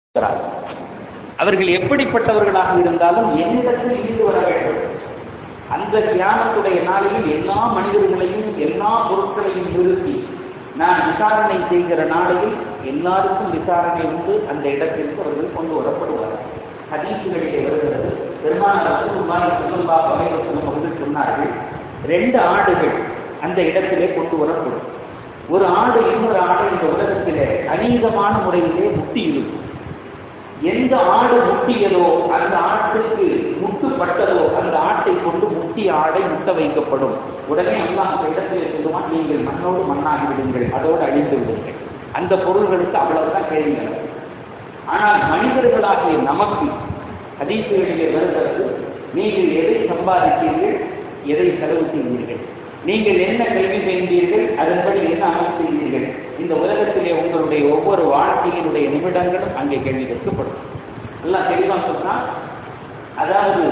அவர்கள் எப்படிப்பட்டவர்களாக இருந்தாலும் என்னிடத்தில் இருந்து வர வேண்டும் அந்த தியானத்துடைய நாளில் எல்லா மனிதர்களையும் எல்லா பொருட்களையும் நிறுத்தி நான் விசாரணை செய்கிற நாளையில் எல்லாருக்கும் விசாரணை உண்டு அந்த இடத்திற்கு அவர்கள் கொண்டு வரப்படுவார் ஹதீசுகளிலே வருகிறது பெருமான ரசூலுல்லாஹி ஸல்லல்லாஹு அலைஹி வஸல்லம் அவர்கள் சொன்னார்கள் ரெண்டு ஆடுகள் அந்த இடத்திலே கொண்டு வரப்படும் ஒரு ஆடு இன்னொரு ஆடு இந்த உலகத்திலே அநீதமான முறையிலே முட்டி இருக்கும் எந்த ஆடு முட்டியதோ அந்த ஆட்டுக்கு முட்டுப்பட்டதோ அந்த ஆட்டை கொண்டு முட்டி ஆடை முட்ட வைக்கப்படும் உடனே அல்லாஹ் அந்த இடத்திலே சொல்லுவான் நீங்கள் மண்ணோடு மண்ணாகி விடுங்கள் அதோடு அழிந்து விடுங்கள் அந்த பொருள்களுக்கு அவ்வளவுதான் கேள்வி ஆனால் மனிதர்களாகிய நமக்கு ஹதீசுகளிலே வருகிறது நீங்கள் எதை சம்பாதித்தீர்கள் எதை செலவு செய்தீர்கள் நீங்கள் என்ன கல்வி செய்தீர்கள் அதன்படி என்ன அமல் செய்தீர்கள் இந்த உலகத்திலே உங்களுடைய ஒவ்வொரு வாழ்க்கையினுடைய நிமிடங்களும் அங்கே கேள்வி கேட்கப்படும் எல்லாம் தெளிவாக சொன்னா அதாவது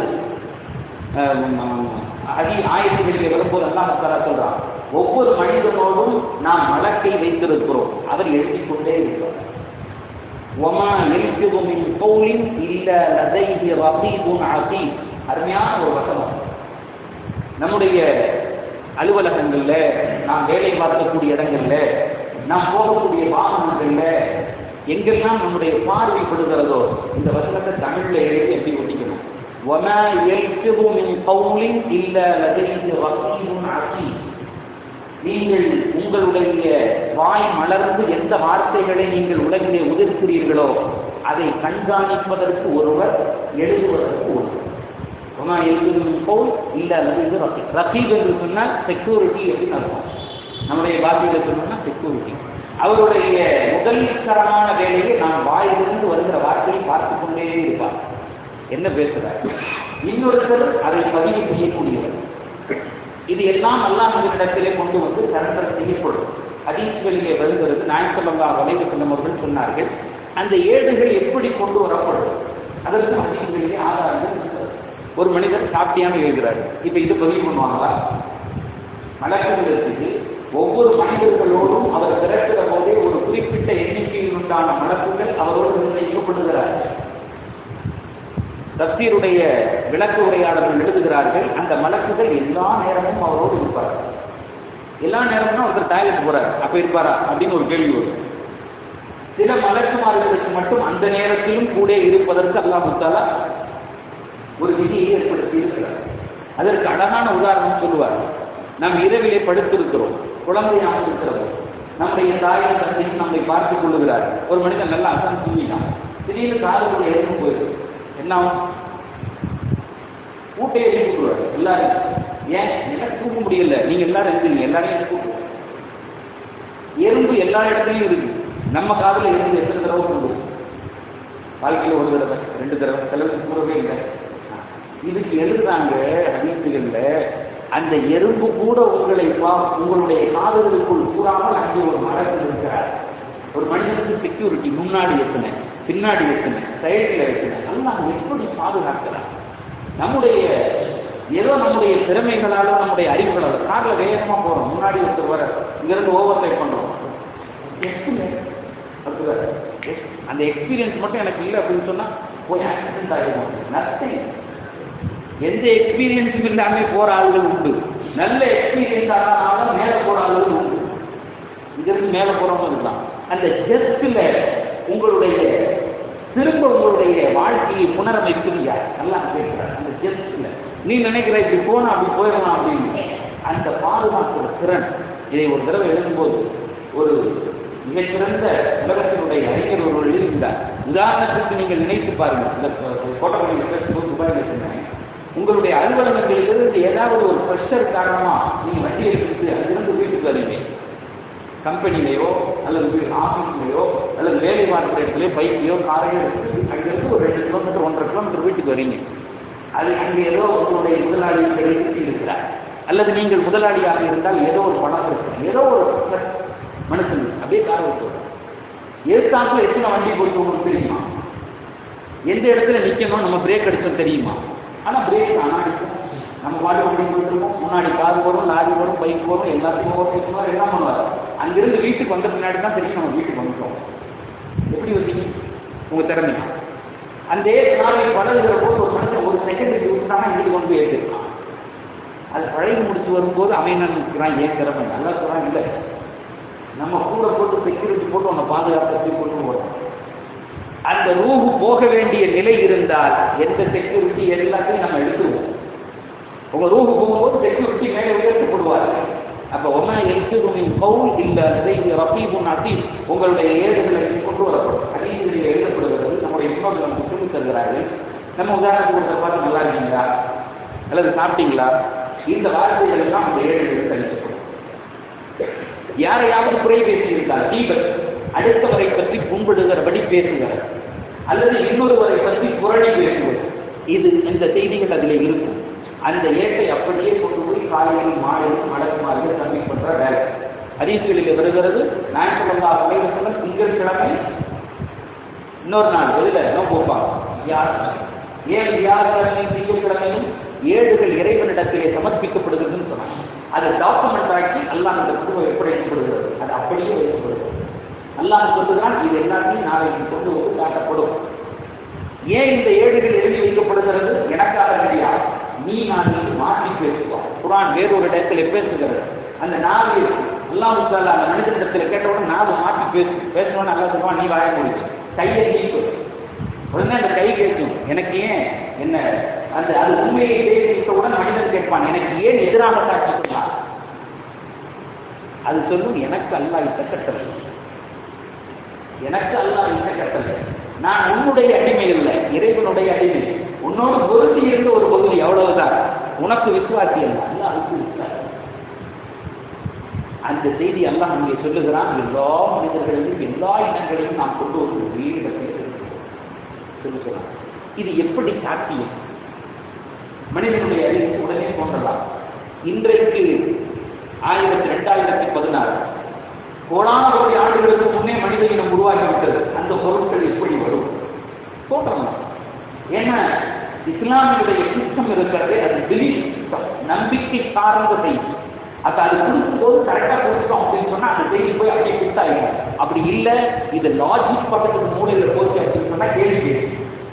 அதி ஆயத்துகளிலே வரும்போது எல்லாம் சொல்றான் ஒவ்வொரு மனிதனோடும் நாம் வழக்கை வைத்திருக்கிறோம் அவர் எழுதி கொண்டே இருக்கிறார் ஒமா எழுத்துவமின் கோலின் இல்ல லதைஹி ரசீதுன் அசீத் அருமையான ஒரு வசனம் நம்முடைய அலுவலகங்கள்ல நாம் வேலை பார்க்கக்கூடிய இடங்கள்ல நாம் போகக்கூடிய வாகனங்கள்ல எங்கெல்லாம் நம்முடைய பார்வைப்படுகிறதோ இந்த வசனத்தை தமிழ்ல எழுதி எப்படி ஒட்டிக்கணும் وما يلفظ من قول الا لديه رقيب عتيد நீங்கள் உங்களுடைய வாய் மலர்ந்து எந்த வார்த்தைகளை நீங்கள் உலகிலே உதிர்க்கிறீர்களோ அதை கண்காணிப்பதற்கு ஒருவர் எழுதுவதற்கு ஒருவர் ஒமா எழுதும் போல் இல்ல அல்லது இது ரகீப் ரகீப் என்று சொன்னால் செக்யூரிட்டி அப்படின்னு அர்த்தம் நம்முடைய பாஷையில சொல்லணும்னா செக்யூரிட்டி அவருடைய முதல் தரமான வேலையை நாம் வாயிலிருந்து வருகிற வார்த்தையை பார்த்து கொண்டே இருப்பார் என்ன பேசுறார் இன்னொருத்தர் அதை பதிவு செய்யக்கூடியவர் இது எல்லாம் அல்லாஹிடத்திலே கொண்டு வந்து சரண்டர் செய்யப்படும் ஹதீஸ்களிலே வருகிறது நாயக்கல்லா வலைவு செல்லும் அவர்கள் சொன்னார்கள் அந்த ஏடுகள் எப்படி கொண்டு வரப்படும் அதற்கு ஹதீஸ்களிலே ஆதாரங்கள் இருக்கிறது ஒரு மனிதர் சாப்பிட்டியான்னு எழுதுகிறார் இப்ப இது பதிவு பண்ணுவாங்களா வழக்கங்கள் இருக்குது ஒவ்வொரு மனிதர்களோடும் அவர் பிறக்கிற போதே ஒரு குறிப்பிட்ட எண்ணிக்கையில் உண்டான வழக்குகள் அவரோடு நிர்ணயிக்கப்படுகிறார் தப்சீருடைய விளக்கு உரையாளர்கள் எழுதுகிறார்கள் அந்த மலக்குகள் எல்லா நேரமும் அவரோடு இருப்பார் எல்லா நேரமும் ஒருத்தர் டாய்லெட் போறார் அப்ப இருப்பாரா அப்படின்னு ஒரு கேள்வி வரும் சில மலக்குமார்களுக்கு மட்டும் அந்த நேரத்திலும் கூட இருப்பதற்கு அல்லா முத்தாலா ஒரு விதியை ஏற்படுத்தி இருக்கிறார் அதற்கு அழகான உதாரணம் சொல்லுவார் நாம் இரவிலே படுத்திருக்கிறோம் குழந்தையாக இருக்கிறோம் நம்முடைய தாயின் தந்தையும் நம்மை பார்த்துக் கொள்ளுகிறார் ஒரு மனிதன் நல்லா அசன் தூங்கினான் திடீர்னு காதலுடைய இறந்து போயிருக்கு என்ன ஆகும் கூட்டையை எழுப்பிடுவார் எல்லாரும் ஏன் எனக்கு தூக்க முடியல நீங்க எல்லாரும் எழுதுங்க எல்லாரையும் எழுப்பி எறும்பு எல்லா இடத்துலையும் இருக்கு நம்ம காதல எறும்பு எத்தனை தடவை கொண்டு வாழ்க்கையில் ஒரு தடவை ரெண்டு தடவை செலவுக்கு கூடவே இல்லை இதுக்கு எழுதுறாங்க வீட்டுகள்ல அந்த எறும்பு கூட உங்களை உங்களுடைய காதலுக்குள் கூறாமல் அங்கே ஒரு மரத்தில் இருக்கிறார் ஒரு மனிதனுக்கு செக்யூரிட்டி முன்னாடி எத்தனை பின்னாடி எத்தனை சைடில் எத்தனை எல்லாம் எப்படி பாதுகாக்கிறார் நம்முடைய ஏதோ நம்முடைய திறமைகளாலோ நம்முடைய அறிவுகளாலோ கார்ல வேகமா போறோம் முன்னாடி ஒருத்தர் வர இங்கிருந்து ஓவர்டேக் பண்றோம் அந்த எக்ஸ்பீரியன்ஸ் மட்டும் எனக்கு இல்லை அப்படின்னு சொன்னா போய் ஆக்சிடென்ட் ஆகிடும் நத்திங் எந்த எக்ஸ்பீரியன்ஸும் இல்லாம போற ஆளுகள் உண்டு நல்ல எக்ஸ்பீரியன்ஸ் ஆனாலும் மேல போற ஆளுகள் உண்டு இங்கிருந்து மேல போறவங்க இருக்கலாம் அந்த ஜஸ்ட்ல உங்களுடைய திரும்ப உங்களுடைய வாழ்க்கையை புனரமைப்பது யார் நல்லா கேட்கிறார் அந்த ஜஸ்ட்ல நீ நினைக்கிற இப்படி போனா அப்படி போயிடலாம் அப்படின்னு அந்த பாதுகாக்கிற திறன் இதை ஒரு தடவை எழுதும்போது ஒரு மிகச்சிறந்த உலகத்தினுடைய அறிஞர் ஒருவர் எழுதியிருந்தார் உதாரணத்துக்கு நீங்கள் நினைத்து பாருங்கள் இந்த கோட்டமொழி பேசும்போது துபாயில் சொன்னேன் உங்களுடைய அலுவலகங்களிலிருந்து ஏதாவது ஒரு ப்ரெஷர் காரணமா நீங்க வண்டி எடுத்துட்டு அங்கிருந்து வீட்டுக்கு வரீங்க கம்பெனிலேயோ அல்லது ஆபீஸ்லயோ அல்லது வேலை பார்க்கிற இடத்துலயோ பைக்லயோ காரையோ எடுத்து அங்கிருந்து ஒரு ரெண்டு கிலோமீட்டர் ஒன்றரை கிலோமீட்டர் வீட்டுக்கு வரீங்க அது அங்கே ஏதோ உங்களுடைய முதலாளி கிடைத்து இருக்கிறார் அல்லது நீங்கள் முதலாளியாக இருந்தால் ஏதோ ஒரு பணம் இருக்கு ஏதோ ஒரு மனுஷன் அப்படியே கார விட்டு எதிர்த்தாப்புல எத்தனை வண்டி போயிட்டு உங்களுக்கு தெரியுமா எந்த இடத்துல நிக்கணும் நம்ம பிரேக் அடிச்சோம் தெரியுமா ஆனா பிரேக் ஆனா நம்ம பாட்டு வண்டி போயிட்டு இருக்கோம் முன்னாடி கார் வரும் லாரி வரும் பைக் வரும் எல்லாத்தையும் ஓவர் என்ன பண்ணுவார் அங்கிருந்து வீட்டுக்கு வந்த பின்னாடி தான் தெரியும் நம்ம வீட்டுக்கு வந்துட்டோம் எப்படி வந்தீங்க உங்க திறமை அந்த ஏற்றாவை பழகுகிற போது ஒரு மனுஷன் ஒரு செகண்ட் விட்டானா இங்கே கொண்டு போய் ஏற்றிருக்கான் அது பழகி முடிச்சு வரும்போது அவன் நினைக்கிறான் ஏன் திறமை நல்லா சொல்றான் இல்லை நம்ம கூட போட்டு செக்யூரிட்டி போட்டு உன்னை பாதுகாப்பு கொண்டு போறோம் அந்த ரூஹு போக வேண்டிய நிலை இருந்தால் எந்த செக்யூரிட்டி எல்லாத்தையும் நம்ம எடுத்துருவோம் உங்க ரூஹு போகும்போது செக்யூரிட்டி மேலே உயர்த்தப்படுவார்கள் அப்ப ஒமா எழுத்துமின் கவுல் இல்ல செய்தி ரபீபுன் அசீம் உங்களுடைய ஏடுகளை கொண்டு வரப்படும் அதீதிகளில் எழுதப்படுகிறது நம்முடைய முன்னோர்கள் நமக்கு சொல்லித் தருகிறார்கள் நம்ம உதாரணத்துக்கு ஒருத்தர் பார்த்து நல்லா இருக்கீங்களா அல்லது சாப்பிட்டீங்களா இந்த வார்த்தைகள் எல்லாம் அந்த ஏடுகளில் கழிக்கப்படும் யாரையாவது குறை பேசியிருந்தால் தீபத் அடுத்தவரை பற்றி புண்படுகிறபடி பேசுகிறார் அல்லது இன்னொருவரை பற்றி புரளி பேசுவது இது இந்த செய்திகள் அதில் இருக்கும் அந்த ஏட்டை அப்படியே கொண்டு போய் காலையில் மாலையில் மடக்குமார்கள் சப்மிட் பண்ற வேலை ஹதீஸ்களில் வருகிறது நான் சொல்லா சொன்ன திங்கட்கிழமை இன்னொரு நாள் வெளியில நோக்கு வைப்பாங்க யார் ஏன் வியாழக்கிழமை திங்கட்கிழமையும் ஏடுகள் இறைவனிடத்திலே சமர்ப்பிக்கப்படுகிறதுன்னு சொன்னாங்க அது டாக்குமெண்ட் ஆக்கி அல்லாஹ் அந்த குடும்பம் எப்படி வைக்கப்படுகிறது அது அப்படியே வைக்கப்படுகிறது அல்லாஹ் சொல்லுகிறான் இது எல்லாத்தையும் நாளைக்கு கொண்டு வந்து காட்டப்படும் ஏன் இந்த ஏடுகள் எழுதி வைக்கப்படுகிறது எனக்காக கிடையாது நீ நான் மாற்றி பேசுவான் குரான் வேறொரு இடத்துல பேசுகிறது அந்த நாவு அல்லாஹ் அந்த மனிதனிடத்தில் கேட்டவுடன் நாவு மாற்றி பேசு பேசணும்னு அல்லா சொல்லுவான் நீ வாழ முடியும் கையை நீக்கு உடனே அந்த கை கேட்கும் எனக்கு ஏன் என்ன அந்த அது உண்மையை பேசிவிட்டவுடன் மனிதன் கேட்பான் எனக்கு ஏன் எதிராக காட்சி சொன்னார் அது சொல்லும் எனக்கு அல்லா இந்த கட்டளை எனக்கு அல்லா இந்த கட்டளை நான் உன்னுடைய அடிமை இல்லை இறைவனுடைய அடிமை உன்னோடு பொருத்தி இருந்த ஒரு பகுதி அவ்வளவுதான் உனக்கு விசுவாசி அல்ல அல்லாஹுக்கு விசுவாசி அந்த செய்தி அல்லாஹ் இங்கே சொல்லுகிறான் எல்லா மனிதர்களையும் எல்லா இனங்களையும் நாம் கொண்டு வந்து ஒரே இடத்தில் சொல்லுகிறான் இது எப்படி சாத்தியம் மனிதனுடைய அறிவு உடனே தோன்றலாம் இன்றைக்கு ஆயிரத்தி ரெண்டாயிரத்தி பதினாறு கோடான கோடி ஆண்டுகளுக்கு முன்னே மனித இனம் உருவாகிவிட்டது அந்த பொருட்கள் எப்படி வரும் தோன்றலாம் ஏன்னா இஸ்லாமியுடைய சிஸ்டம் இருக்கிறது அது பிலீஃப் சிஸ்டம் நம்பிக்கை சார்ந்த செய்தி அப்ப அது கொடுக்கும் போது கரெக்டா கொடுத்தோம் அப்படின்னு சொன்னா அந்த செய்தி போய் அப்படியே கொடுத்தாயிடும் அப்படி இல்ல இது லாஜிக் பக்கத்துக்கு மூலையில போச்சு அப்படின்னு சொன்னா கேள்வி கேள்வி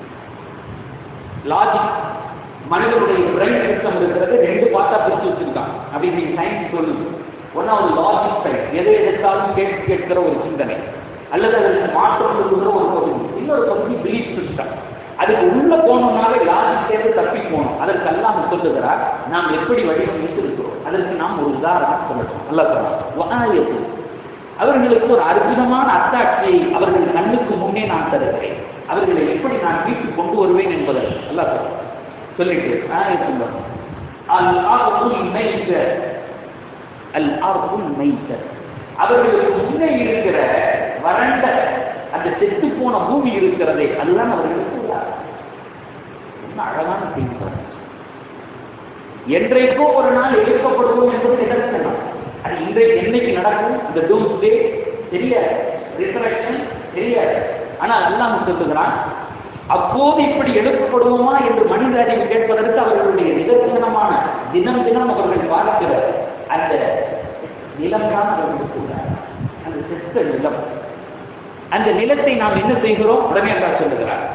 லாஜிக் மனிதனுடைய பிரெயின் சிஸ்டம் இருக்கிறது ரெண்டு பார்த்தா பிரிச்சு வச்சிருக்கான் அப்படின்னு நீங்க சயின்ஸ் சொல்லுது ஒன்னாவது லாஜிக் சைட் எதை எடுத்தாலும் கேட்டு கேட்கிற ஒரு சிந்தனை அல்லது அதற்கு மாற்றம் சொல்லுகிற ஒரு பகுதி இன்னொரு பகுதி பிலீஃப் சிஸ்டம் அதுக்கு உள்ள போனோம்னாலே லாஜிக் சேர்த்து தப்பி போகணும் அதற்கு எல்லாம் சொல்லுகிறார் நாம் எப்படி வடிவமைத்து இருக்கிறோம் அதற்கு நாம் ஒரு உதாரணம் சொல்லட்டும் நல்லா சொல்லலாம் அவர்களுக்கு ஒரு அற்புதமான அத்தாட்சியை அவர்கள் கண்ணுக்கு முன்னே நான் தருகிறேன் அவர்களை எப்படி நான் வீட்டுக்கு கொண்டு வருவேன் என்பதை நல்லா சொல்றேன் சொல்லிட்டு ஆயத்துள்ள அல் ஆர்புல் மைத்த அல் ஆர்புல் மைத்த அவர்களுக்கு முன்னே இருக்கிற வறண்ட அந்த செத்து போன பூமி இருக்கிறதே அதுதான் அவர்களுக்கு என்ன அழகான செய்தி என்றைக்கோ ஒரு நாள் எழுப்பப்படுவோம் என்பது நிதர்சனம் அது இன்றைக்கு என்னைக்கு நடக்கும் இந்த டூம் டே தெரியாது ரிசரக்ஷன் தெரியாது ஆனால் அல்லாஹ் சொல்லுகிறான் அப்போது இப்படி எழுப்பப்படுவோமா என்று மனித அறிவு கேட்பதற்கு அவர்களுடைய நிதர்சனமான தினம் தினம் அவர்கள் பார்க்கிற அந்த நிலம் தான் அவர்களுக்கு அந்த செத்த நிலம் அந்த நிலத்தை நாம் என்ன செய்கிறோம் உடனே அல்லா சொல்லுகிறார்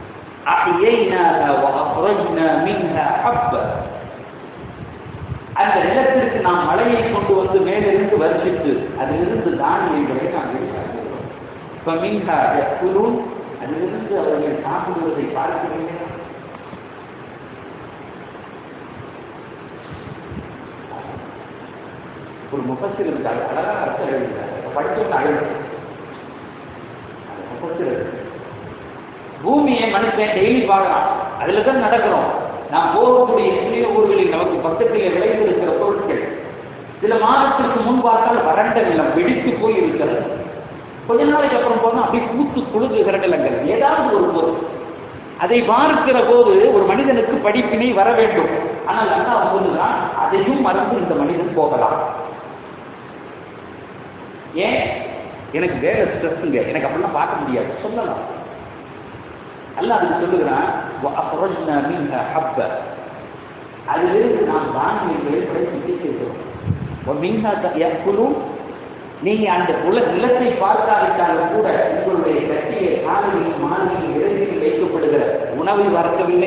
அந்த நிலத்திற்கு நாம் மழையை கொண்டு வந்து மேலிருந்து வருஷித்து அதிலிருந்து தானியங்களை நாம் வெளியாகிறோம் அதிலிருந்து அவர்கள் சாப்பிடுவதை பார்க்கிறீர்கள் ஒரு முகத்தில் இருக்காது அழகான அர்த்தம் எழுதுகிறார் படிச்சவங்க அழுது முகத்தில் பூமியை மனுஷன் டெய்லி பார்க்கலாம் அதுல தான் நடக்கிறோம் நாம் போகக்கூடிய எத்தனையோ ஊர்களில் நமக்கு பக்கத்தில் விளைந்திருக்கிற பொருட்கள் சில மாதத்திற்கு முன் பார்த்தால் வறண்ட நிலம் வெடித்து போய் இருக்கிறது கொஞ்ச நாளைக்கு அப்புறம் போனா அப்படியே பூத்து குழுங்குகிற நிலங்கள் ஏதாவது ஒரு பொருள் அதை பார்க்கிற போது ஒரு மனிதனுக்கு படிப்பினை வர வேண்டும் ஆனால் அண்ணா சொல்லுதான் அதையும் மறந்து இந்த மனிதன் போகலாம் ஏன் எனக்கு வேற ஸ்ட்ரெஸ்ங்க எனக்கு அப்படிலாம் பார்க்க முடியாது சொல்லலாம் அல்ல அதுக்கு சொல்லுகிறான் அதிலிருந்து நாம் தானியங்களை படைத்து செய்கிறோம் மின்ஹா குழு நீங்க அந்த உல நிலத்தை பார்க்காவிட்டாலும் கூட உங்களுடைய கட்டிய காலையில் மாலையில் இறைச்சியில் வைக்கப்படுகிற உணவை வறக்கவில்லை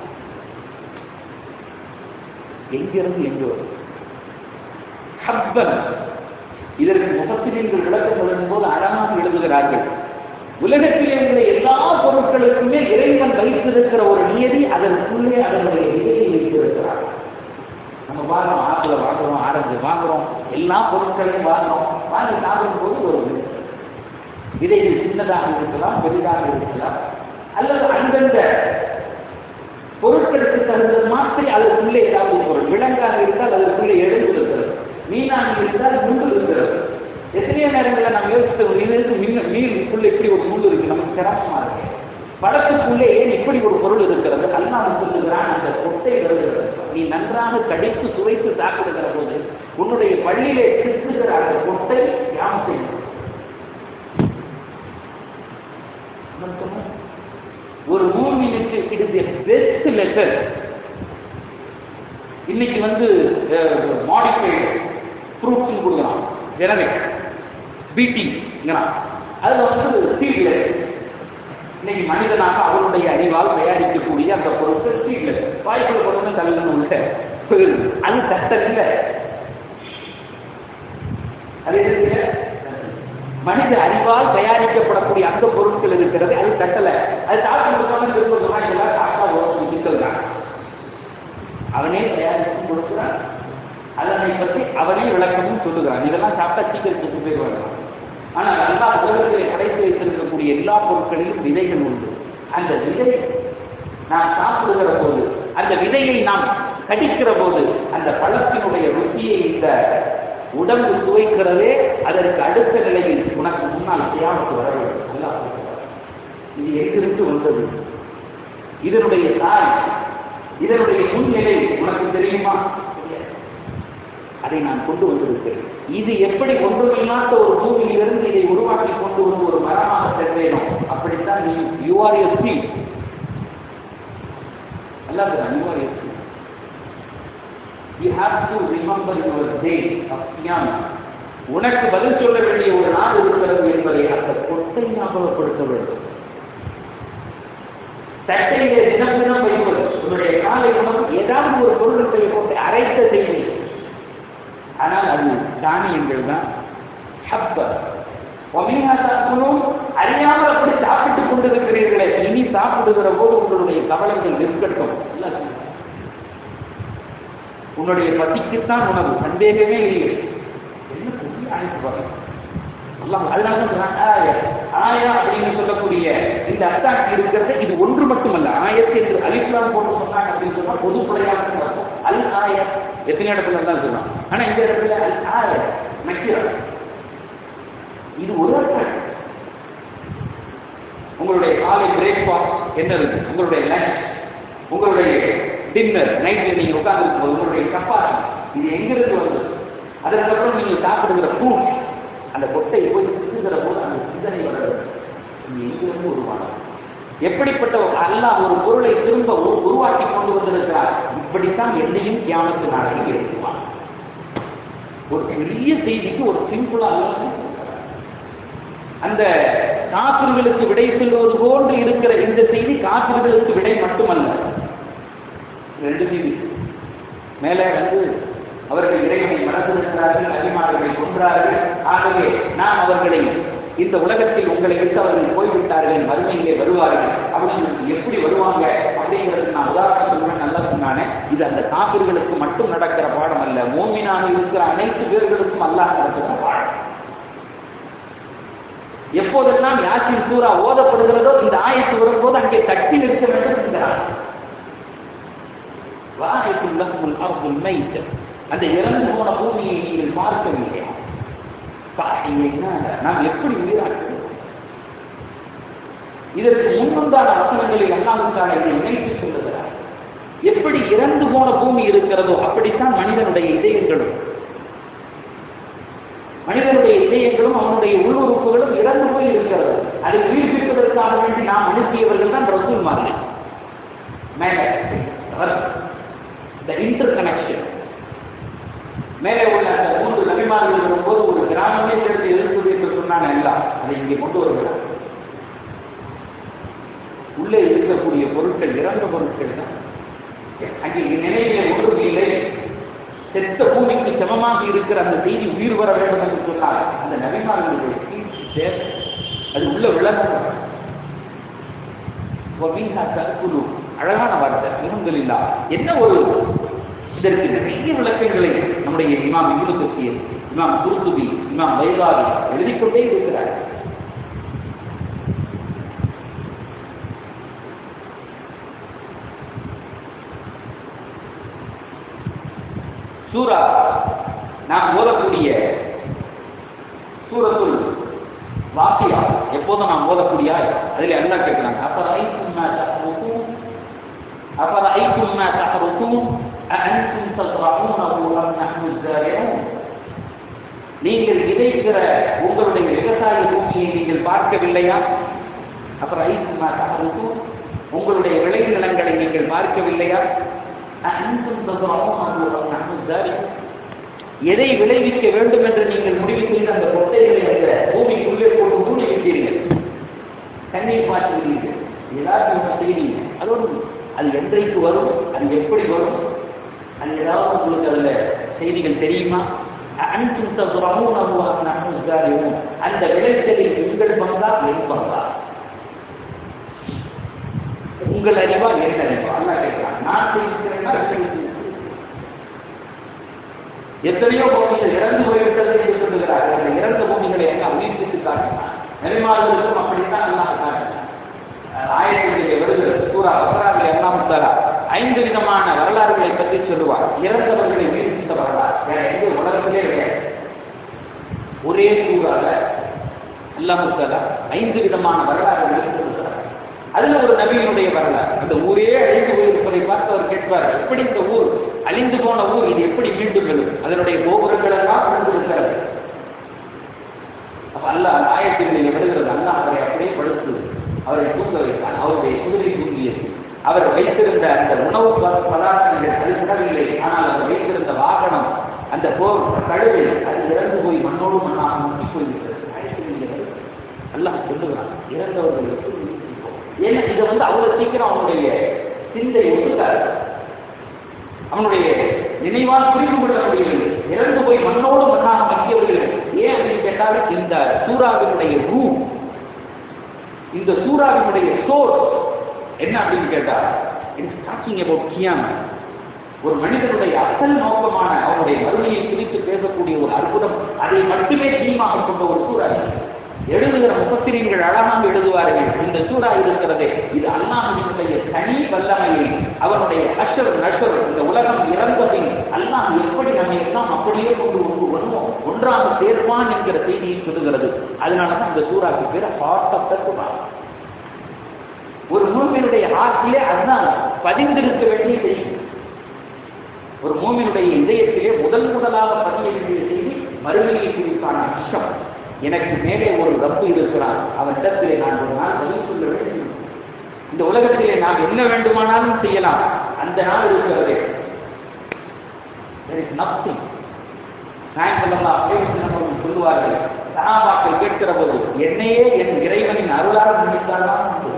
எங்கிருந்து எங்கு வரும் ஹப்பன் இதற்கு முகத்திரியர்கள் விளக்கம் எழுதும் போது அழகாக எழுதுகிறார்கள் உலகத்திலே உள்ள எல்லா பொருட்களுக்குமே இறைவன் வைத்திருக்கிற ஒரு நியதி அதற்குள்ளே அதனுடைய விதையை வைத்திருக்கிறார் நம்ம வாங்குறோம் ஆப்பிள வாங்குறோம் ஆரஞ்சு வாங்குறோம் எல்லா பொருட்களையும் வாங்குறோம் வாங்கி சாப்பிடும் போது ஒரு விதை. விதைகள் சின்னதாக இருக்கலாம் பெரிதாக இருக்கலாம் அல்லது அந்தந்த பொருட்களுக்கு தகுந்தது மாற்றி அதற்குள்ளே ஏதாவது ஒரு பொருள் விலங்காக இருந்தால் அதற்குள்ளே எழுந்து இருக்கிறது மீனாக இருந்தால் முள்ளு இருக்கிறது எத்தனையோ நேரங்களில் நம்ம யோசித்து மீனுக்கு மீன் மீனுக்குள்ள இப்படி ஒரு முள் இருக்கு நமக்கு சிரமமா இருக்கு படத்துக்குள்ளே ஏன் இப்படி ஒரு பொருள் இருக்கிறது அல்லாஹ் சொல்லுகிறான் அந்த கொட்டை வருகிறது நீ நன்றாக கடித்து சுவைத்து சாப்பிடுகிற போது உன்னுடைய பள்ளியிலே சித்துகிற அந்த கொட்டை யாமத்தை ஒரு மூமினுக்கு இட் இஸ் பெஸ்ட் லெட்டர் இன்னைக்கு வந்து மாடிஃபைடு ஃப்ரூட்ஸ் கொடுக்குறான் எனவே பீட்டிங்கிறான் அதுல வந்து சீட்ல இன்னைக்கு மனிதனாக அவருடைய அறிவால் தயாரிக்கக்கூடிய அந்த பொருட்கள் சீட்ல வாய்ப்புல பொருள் தள்ளணும் அது கஷ்டம் இல்லை அது எதுக்கு மனித அறிவால் தயாரிக்கப்படக்கூடிய அந்த பொருட்கள் இருக்கிறது அது கட்டல அது சாப்பிட்டு முடிக்காம திரும்ப சொன்னாங்க சாப்பிட்டா ஒரு சிக்கல் தான் அவனே தயாரித்து கொடுக்கிறான் அதனை பற்றி அவனே விளக்கமும் சொல்லுகிறான் இதெல்லாம் சாப்பிட்டா சீக்கிரம் செத்து போயிடுவாங்க ஆனால் எல்லா உலகத்திலே படைத்து வைத்திருக்கக்கூடிய எல்லா பொருட்களிலும் விதைகள் உண்டு அந்த விதை நாம் சாப்பிடுகிற போது அந்த விதையை நாம் கடிக்கிற போது அந்த பழத்தினுடைய ருச்சியை இந்த உடம்பு துவைக்கிறதே அதற்கு அடுத்த நிலையில் உனக்கு முன்னால் செய்யாமல் வர வேண்டும் அல்லாஹ் சொல்கிறார். இது எங்கிருந்து வந்தது இதனுடைய தாய் இதனுடைய முன்னிலை உனக்கு தெரியுமா அதை நான் கொண்டு வந்திருக்கிறேன் இது எப்படி ஒன்றுமில்லாத ஒரு பூமியிலிருந்து இதை உருவாக்கி கொண்டு வந்து ஒரு மரமாக சென்றேனோ அப்படித்தான் நீ யூ ஆர் எ சி அல்லாத you are a C you have to remember your day of கியாமா உனக்கு பதில் சொல்ல வேண்டிய ஒரு நாள் இருக்கிறது என்பதை அந்த கொட்டை ஞாபகப்படுத்த வேண்டும் தட்டையிலே தினம் தினம் வைப்பது உன்னுடைய காலை உணவு ஏதாவது ஒரு பொருளுடைய கொண்டு அரைத்த செய்தி ஆனால் அது தானியங்கள் தான் ஹப்ப ஒமேகா சாப்பிடும் அறியாமல் அப்படி சாப்பிட்டுக் கொண்டிருக்கிறீர்களே இனி சாப்பிடுகிற போது உங்களுடைய கவலைகள் நிற்கட்டும் இல்ல உன்னுடைய பசிக்குத்தான் உணவு சந்தேகமே இல்லை என்ன புதிய அழைப்பு வகை அல்லாஹ் அதனால தான் ஆயா ஆயா அப்படின்னு சொல்லக்கூடிய இந்த அத்தாக்கு இருக்கிறது இது ஒன்று மட்டுமல்ல ஆயத்து என்று அலிஸ்லாம் போட்டு சொன்னாங்க அப்படின்னு சொன்னா பொதுப்படையாக இருக்கும் அல் ஆயா எத்தனை இடத்துல தான் சொல்லலாம் ஆனா இந்த இடத்துல அல் ஆயா நக்கிரா இது ஒரு அர்த்தம் உங்களுடைய காலை பிரேக்ஃபாஸ்ட் என்ன இருக்கு உங்களுடைய லஞ்ச் உங்களுடைய டின்னர் நைட்ல நீங்க உட்கார்ந்து போது உங்களுடைய சப்பாத்தி இது எங்கிருந்து வந்தது அதற்கப்புறம் நீங்க சாப்பிடுகிற ஃப்ரூட் அந்த கொட்டை போய் சிந்துகிற போது அந்த சிந்தனை வர வேண்டும் இது எங்கிருந்து உருவானது எப்படிப்பட்ட ஒரு அல்லாஹ் ஒரு பொருளை திரும்ப உரு- உருவாக்கி கொண்டு வந்திருக்கிறார் இப்படித்தான் என்னையும் தியானத்து நாளைக்கு எழுதுவான் ஒரு பெரிய செய்திக்கு ஒரு சிம்பிளா அந்த காப்பிர்களுக்கு விடை சொல்வது போன்று இருக்கிற இந்த செய்தி காப்பிர்களுக்கு விடை மட்டுமல்ல ரெண்டு செய்தி மேலே வந்து அவர்கள் இறைவனை மறந்திருக்கிறார்கள் அபிமானங்களை கொன்றார்கள் ஆகவே நாம் அவர்களை இந்த உலகத்தில் உங்களை விட்டு அவர்கள் போய்விட்டார்கள் மறுமையிலே வருவார்கள் அப்படின்னு எப்படி வருவாங்க அப்படிங்கிறது நான் உதாரணம் சொல்றேன் நல்லா சொன்னானே இது அந்த காப்பிர்களுக்கு மட்டும் நடக்கிற பாடம் அல்ல மோமினாக இருக்கிற அனைத்து பேர்களுக்கும் அல்லாஹ் நடத்துகிற பாடம் எப்போதெல்லாம் யாசின் சூரா ஓதப்படுகிறதோ இந்த ஆயத்து வரும்போது அங்கே தட்டி நிற்க வேண்டும் என்கிறார் வாயத்துல் லஹ்முல் அர்துல் மைத் அந்த இறந்து போன பூமியை நீங்கள் பார்க்கவில்லையா பாத்தீங்கன்னா நாம் எப்படி உயிராக்குகிறோம் இதற்கு முன்னுண்டான வசனங்களில் அல்லாஹுக்கான இதை இணைத்து சொல்லுகிறார் எப்படி இறந்து போன பூமி இருக்கிறதோ அப்படித்தான் மனிதனுடைய இதயங்களும் மனிதனுடைய இதயங்களும் அவனுடைய உள்ளுறுப்புகளும் இறந்து போய் இருக்கிறது அதை உயிர்ப்பிப்பதற்காக வேண்டி நாம் அனுப்பியவர்கள் தான் ரசூல் மாதிரி மேலே இந்த இன்டர் கனெக்ஷன் மேலே உள்ள அந்த மூன்று நபிகள் நபிமார்கள் வரும்போது ஒரு கிராமமே சேர்ந்து எதிர்ப்பு என்று சொன்னாங்க எல்லாம் அதை இங்கே கொண்டு வருகிறார் உள்ளே இருக்கக்கூடிய பொருட்கள் இறந்த பொருட்கள் தான் அங்கே நினைவிலே ஒன்றும் இல்லை செத்த பூமிக்கு சமமாக இருக்கிற அந்த செய்தி உயிர் வர வேண்டும் என்று சொன்னால் அந்த நபிமார்களுடைய கீழ்ச்சி தேவை அது உள்ள விளக்கம் தற்குழு அழகான வார்த்தை இருந்தலில்லா என்ன ஒரு இதற்கு நிறைய விளக்கங்களை நம்முடைய இமாம் இபுனு கசீர் இமாம் குருத்துபி இமாம் வைகாரி எழுதிக் கொண்டே இருக்கிறார் சூரா நாம் ஓதக்கூடிய சூரத்துள் வாக்கியா எப்போதும் நாம் ஓதக்கூடிய அதில் எல்லாம் கேட்கிறாங்க அபரைக்கும் மா தஹ்ருக்கும் அபரைக்கும் மா தஹ்ருக்கும் அஅன்தும் தஸ்ரஊனஹு அம் நஹ்னு ஸாரிஊன் நீங்கள் விதைக்கிற உங்களுடைய விவசாய பூமியை நீங்கள் பார்க்கவில்லையா அப்புறம் ஐக்கும் மா தஹ்ருக்கும் உங்களுடைய விளைநிலங்களை நீங்கள் பார்க்கவில்லையா அஅன்தும் தஸ்ரஊனஹு அம் நஹ்னு ஸாரிஊன் எதை விளைவிக்க வேண்டும் என்று நீங்கள் முடிவு செய்த அந்த கொட்டைகளை அந்த பூமிக்குள்ளே போட்டு மூடி வைத்தீர்கள் தண்ணீர் மாற்றுகிறீர்கள் ஏதாச்சும் ஒன்று செய்வீங்க அதோடு அது என்றைக்கு வரும் அது எப்படி வரும் அது ஏதாவது உங்களுக்கு அதுல செய்திகள் தெரியுமா அன்றும் தகுறமும் அந்த விளைச்சலில் உங்கள் பங்கா என் பங்கா உங்கள் அறிவா என் அறிவா அல்லா கேட்கிறான் நான் செய்கிறேன்னா எத்தனையோ பூமிகள் இறந்து போய்விட்டது என்று சொல்லுகிறார்கள் அந்த இறந்த பூமிகளை எல்லாம் உயிர்ப்பித்து காட்டினார் நெறிமாறுகளுக்கும் அப்படித்தான் எல்லாம் காட்டினார் ஆயிரத்திலே வருகிறது சூரா வரலாறு எல்லாம் தரா ஐந்து விதமான வரலாறுகளை பற்றி சொல்லுவார் இறந்தவர்களை உயிர்ப்பித்த வரலாறு வேற எந்த உலகத்திலே கிடையாது ஒரே சூறால அல்லாஹு தலா ஐந்து விதமான வரலாறுகளை சொல்லுகிறார் அதுல ஒரு நபியினுடைய வரலாறு அந்த ஊரே அழிந்து போயிருப்பதை பார்த்து அவர் கேட்பார் எப்படி இந்த ஊர் அழிந்து போன ஊர் இது எப்படி மீண்டும் எழும் அதனுடைய கோபுரங்கள் எல்லாம் விழுந்திருக்கிறது அப்ப அல்ல ஆயத்திகளில் விடுகிறது அல்ல அவரை அப்படியே படுத்து அவரை தூங்க வைத்தான் அவருடைய குதிரை தூங்கியது அவர் வைத்திருந்த அந்த உணவு பதார்த்தங்கள் அது விடவில்லை ஆனால் அவர் வைத்திருந்த வாகனம் அந்த போர் கழுவை அது இறந்து போய் மண்ணோடு மண்ணாக முக்கி போய்விட்டது ஆயத்திகளில் அல்லாஹ் சொல்லுகிறான் இறந்தவர்களுக்கு ஏன்னா இதை வந்து அவ்வளவு சீக்கிரம் அவனுடைய சிந்தை ஒதுக்காது அவனுடைய நினைவால் புரிந்து கொள்ள முடியவில்லை இறந்து போய் மண்ணோடு மண்ணாக மக்கியவர்கள் ஏன் அப்படின்னு கேட்டால் இந்த சூறாவினுடைய ரூ இந்த சூறாவினுடைய சோர் என்ன அப்படின்னு கேட்டா இட்ஸ் டாக்கிங் அபவுட் கியாம ஒரு மனிதனுடைய அசல் நோக்கமான அவனுடைய மறுமையை குறித்து பேசக்கூடிய ஒரு அற்புதம் அதை மட்டுமே தீமாக கொண்ட ஒரு சூறா எழுதுகிற முப்பத்திரீன்கள் அழகாக எழுதுவார்கள் இந்த சூறா இருக்கிறதே இது அல்லாஹினுடைய தனி வல்லமையை அவனுடைய அஷர் நஷர் இந்த உலகம் இறந்தபின் அல்லாஹ் எப்படி நம்மை எல்லாம் அப்படியே கொண்டு கொண்டு வருவோம் ஒன்றாக சேர்வான் என்கிற செய்தியை சொல்லுகிறது அதனாலதான் இந்த சூறாக்கு பேர் ஹார்ட் ஆஃப் த சூறா ஒரு மூமியினுடைய ஆற்றிலே அதுதான் பதிந்திருக்க வேண்டிய செய்தி ஒரு மூமியினுடைய இதயத்திலே முதல் முதலாக பதிய வேண்டிய செய்தி மறுமையை குறித்தான அச்சம் எனக்கு மேலே ஒரு ரப்பு இருக்கிறான் அவனிடத்திலே நான் ஒரு நாள் பதில் சொல்ல வேண்டும் இந்த உலகத்திலே நாம் என்ன வேண்டுமானாலும் செய்யலாம் அந்த நாள் இருக்கிறதே நத்திங் நாயக்கல்லா அவர்கள் சொல்லுவார்கள் சகாபாக்கள் கேட்கிற போது என்னையே என் இறைவனின் அருளால் நினைத்தால்தான் உண்டு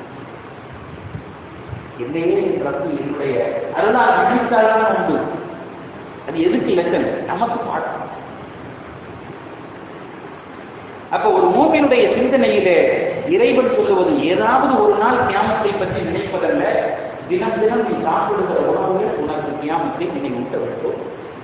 என்னையே என் ரப்பு என்னுடைய அருளால் நினைத்தால்தான் உண்டு அது எதுக்கு லெசன் நமக்கு பாடம் அப்ப ஒரு மூமினுடைய சிந்தனையிலே இறைவன் சொல்லுவது ஏதாவது ஒரு நாள் கியாமத்தை பற்றி நினைப்பதல்ல தினம் தினம் நீ சாப்பிடுகிற உணவுகள் உனக்கு கியாமத்தை நினைவூட்ட வேண்டும்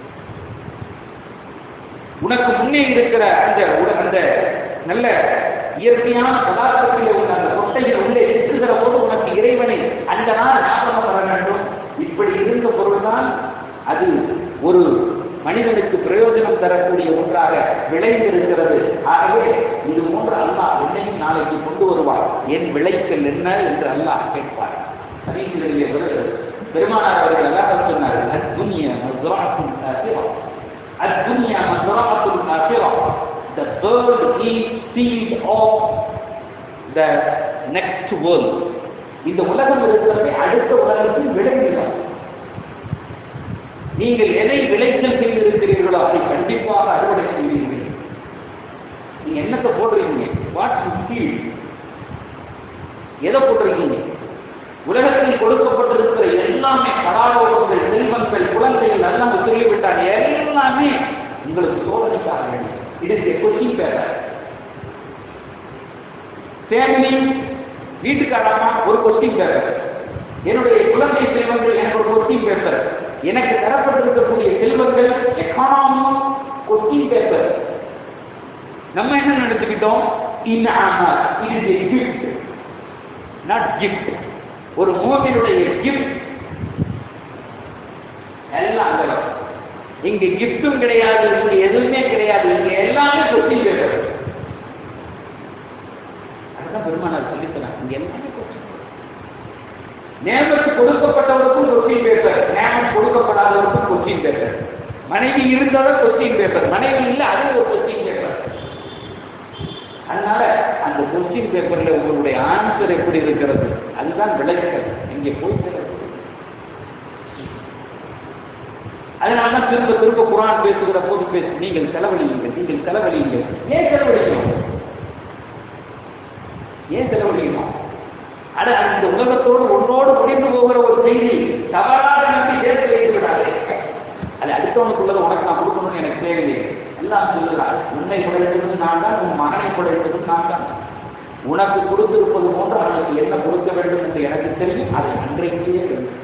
உனக்கு முன்னே இருக்கிற அந்த அந்த நல்ல இயற்கையான பதார்த்தத்தில் உள்ள அந்த கொட்டையில் உள்ளே இருக்கிற போது உனக்கு இறைவனை அந்த நாள் ஞாபகம் வர வேண்டும் இப்படி இருந்த பொருள்தான் அது ஒரு மனிதனுக்கு பிரயோஜனம் தரக்கூடிய ஒன்றாக விளைந்திருக்கிறது ஆகவே இது போன்ற அல்லாஹ் என்னையும் நாளைக்கு கொண்டு வருவார் என் விளைச்சல் என்ன என்று அல்லாஹ் கேட்பார் ஹதீஸ்களிலே வருகிறது பெருமானார் அவர்கள் எல்லாம் சொன்னார்கள் அத்துனிய மதுராத்தும் காசிரா அத்துனிய மதுராத்தும் காசிரா the bird is seed of the next world இந்த உலகம் இருக்கிறது அடுத்த உலகத்தில் விளைநிலம் நீங்கள் எதை விளைச்சல் செய்து விதைத்திருக்கிறீர்களோ அதை கண்டிப்பாக அறுவடை செய்வீர்கள் நீங்க என்னத்தை போடுறீங்க வாட் ஃபீல் எதை போட்டிருக்கீங்க உலகத்தில் கொடுக்கப்பட்டிருக்கிற எல்லாமே பராபோகங்கள் செல்வங்கள் குழந்தைகள் எல்லாம் சொல்லிவிட்டார் எல்லாமே உங்களுக்கு சோதனைக்காக வேண்டும் இது கொஸ்டின் பேப்பர் ஃபேமிலி வீட்டுக்காரமா ஒரு கொஸ்டின் பேப்பர் என்னுடைய குழந்தை செல்வங்கள் எனக்கு ஒரு கொஸ்டின் பேப்பர் எனக்கு தரப்பட்டிருக்கக்கூடிய செல்வங்கள் எக்கானமி கொஸ்டின் பேப்பர் நம்ம என்ன நினைச்சுக்கிட்டோம் in it is gift not gift ஒரு மூவினுடைய கிஃப்ட் எல்லாம் அங்க இங்க கிஃப்டும் கிடையாது இங்க எதுவுமே கிடையாது இங்க எல்லாமே கொஸ்டின் பேப்பர் அதுதான் பெருமானார் சொல்லித்தரான் இங்க எல்லாமே கொஸ்டின் நேமத்து கொடுக்கப்பட்டவருக்கும் கொஸ்டின் பேப்பர் நேமம் கொடுக்கப்படாதவருக்கும் கொஸ்டின் பேப்பர் மனைவி இருந்தாலும் கொஸ்டின் பேப்பர் மனைவி இல்லை அது ஒரு கொஸ்டின் பேப்பர் அதனால அந்த கொஸ்டின் பேப்பர்ல உங்களுடைய ஆன்சர் எப்படி இருக்கிறது அதுதான் விளைச்சல் இங்கே போய் அதனாலதான் திரும்ப திரும்ப குரான் பேசுகிற போது பேசு நீங்கள் செலவழியுங்கள் நீங்கள் செலவழியுங்கள் ஏன் செலவழிக்கணும் ஏன் செலவழிக்கணும் அட அந்த உலகத்தோடு ஒன்னோடு முடிந்து போகிற ஒரு செய்தி தவறாக நம்பி சேர்த்து வைத்து விடாது அது அடுத்தவனுக்குள்ளதை உனக்கு நான் கொடுக்கணும்னு எனக்கு தேவையில்லை எல்லாம் சொல்லுகிறார் உன்னை படைத்ததும் நான் தான் உன் மகனை படைத்ததும் நான் தான் உனக்கு கொடுத்திருப்பது போன்று அவனுக்கு என்ன கொடுக்க வேண்டும் என்று எனக்கு தெரியும் அதை அன்றைக்கே தெரிவித்தேன்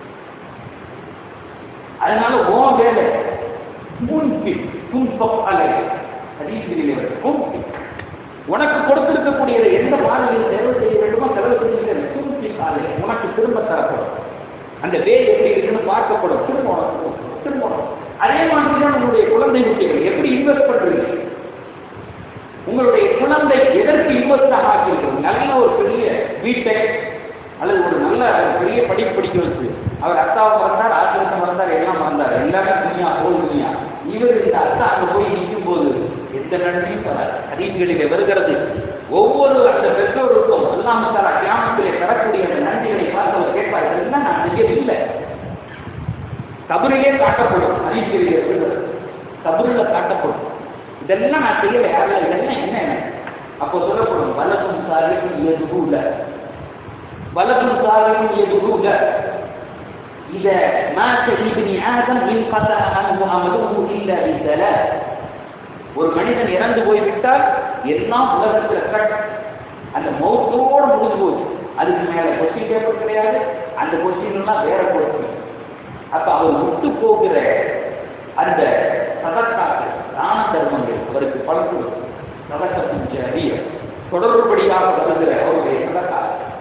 அதனால ஓ வேலை மூன்பி துன்பம் அலை அதீசிலே மூன்பி உனக்கு கொடுத்திருக்கக்கூடியதை எந்த மாதிரியில் செலவு செய்ய வேண்டுமோ செலவு செய்யுங்கள் துன்பி அலை உனக்கு திரும்ப தரப்படும் அந்த வே எப்படி இருக்குன்னு பார்க்கப்படும் திரும்ப உனக்கு கொடுக்கணும். திரும்ப உனக்கு. அதே மாதிரி தான் உங்களுடைய குழந்தை குட்டிகள் எப்படி இன்வெஸ்ட் பண்றீங்க உங்களுடைய குழந்தை எதற்கு இன்வெஸ்ட் ஆக்கியிருக்கிறது நல்ல ஒரு பெரிய வீட்டை அல்லது ஒரு நல்ல ஒரு பெரிய படிப்பு படிக்க வச்சு அவர் அத்தாவை மறந்தார் ஆசிரியத்தை மறந்தார் எல்லாம் மறந்தார் எல்லாமே துணியா போல் துணியா இவர் இந்த அத்தா அங்க போய் நிற்கும் போது எந்த நன்மையும் வராது அதிகளிலே வருகிறது ஒவ்வொரு அந்த பெற்றோருக்கும் அல்லாம தர கிராமத்திலே பெறக்கூடிய அந்த நன்றிகளை பார்த்து அவர் கேட்பார் இதெல்லாம் நான் செய்யவில்லை கபரிலே காட்டப்படும் அதிகளிலே வருகிறது கபரில் காட்டப்படும் இதெல்லாம் நான் செய்யல யாரில் இதெல்லாம் என்ன அப்போ சொல்லப்படும் வலதும் சாலையும் எதுவும் வலதும் சாலையும் எதுவும் إذا مات ابن آدم انقطع عنه أمره إلا بثلاث ஒரு மனிதன் இறந்து போய்விட்டால் எல்லாம் உலகத்துல கட் அந்த மௌத்தோடு முடிஞ்சு போச்சு அதுக்கு மேல கொஸ்டின் பேப்பர் கிடையாது அந்த கொஸ்டின் எல்லாம் வேற கொஸ்டின் அப்ப அவர் விட்டு போகிற அந்த சதக்காக்கள் தான தர்மங்கள் அவருக்கு பழக்கம் சதக்கத்தின் அறிய தொடர்படியாக வருகிற அவருடைய சதக்கா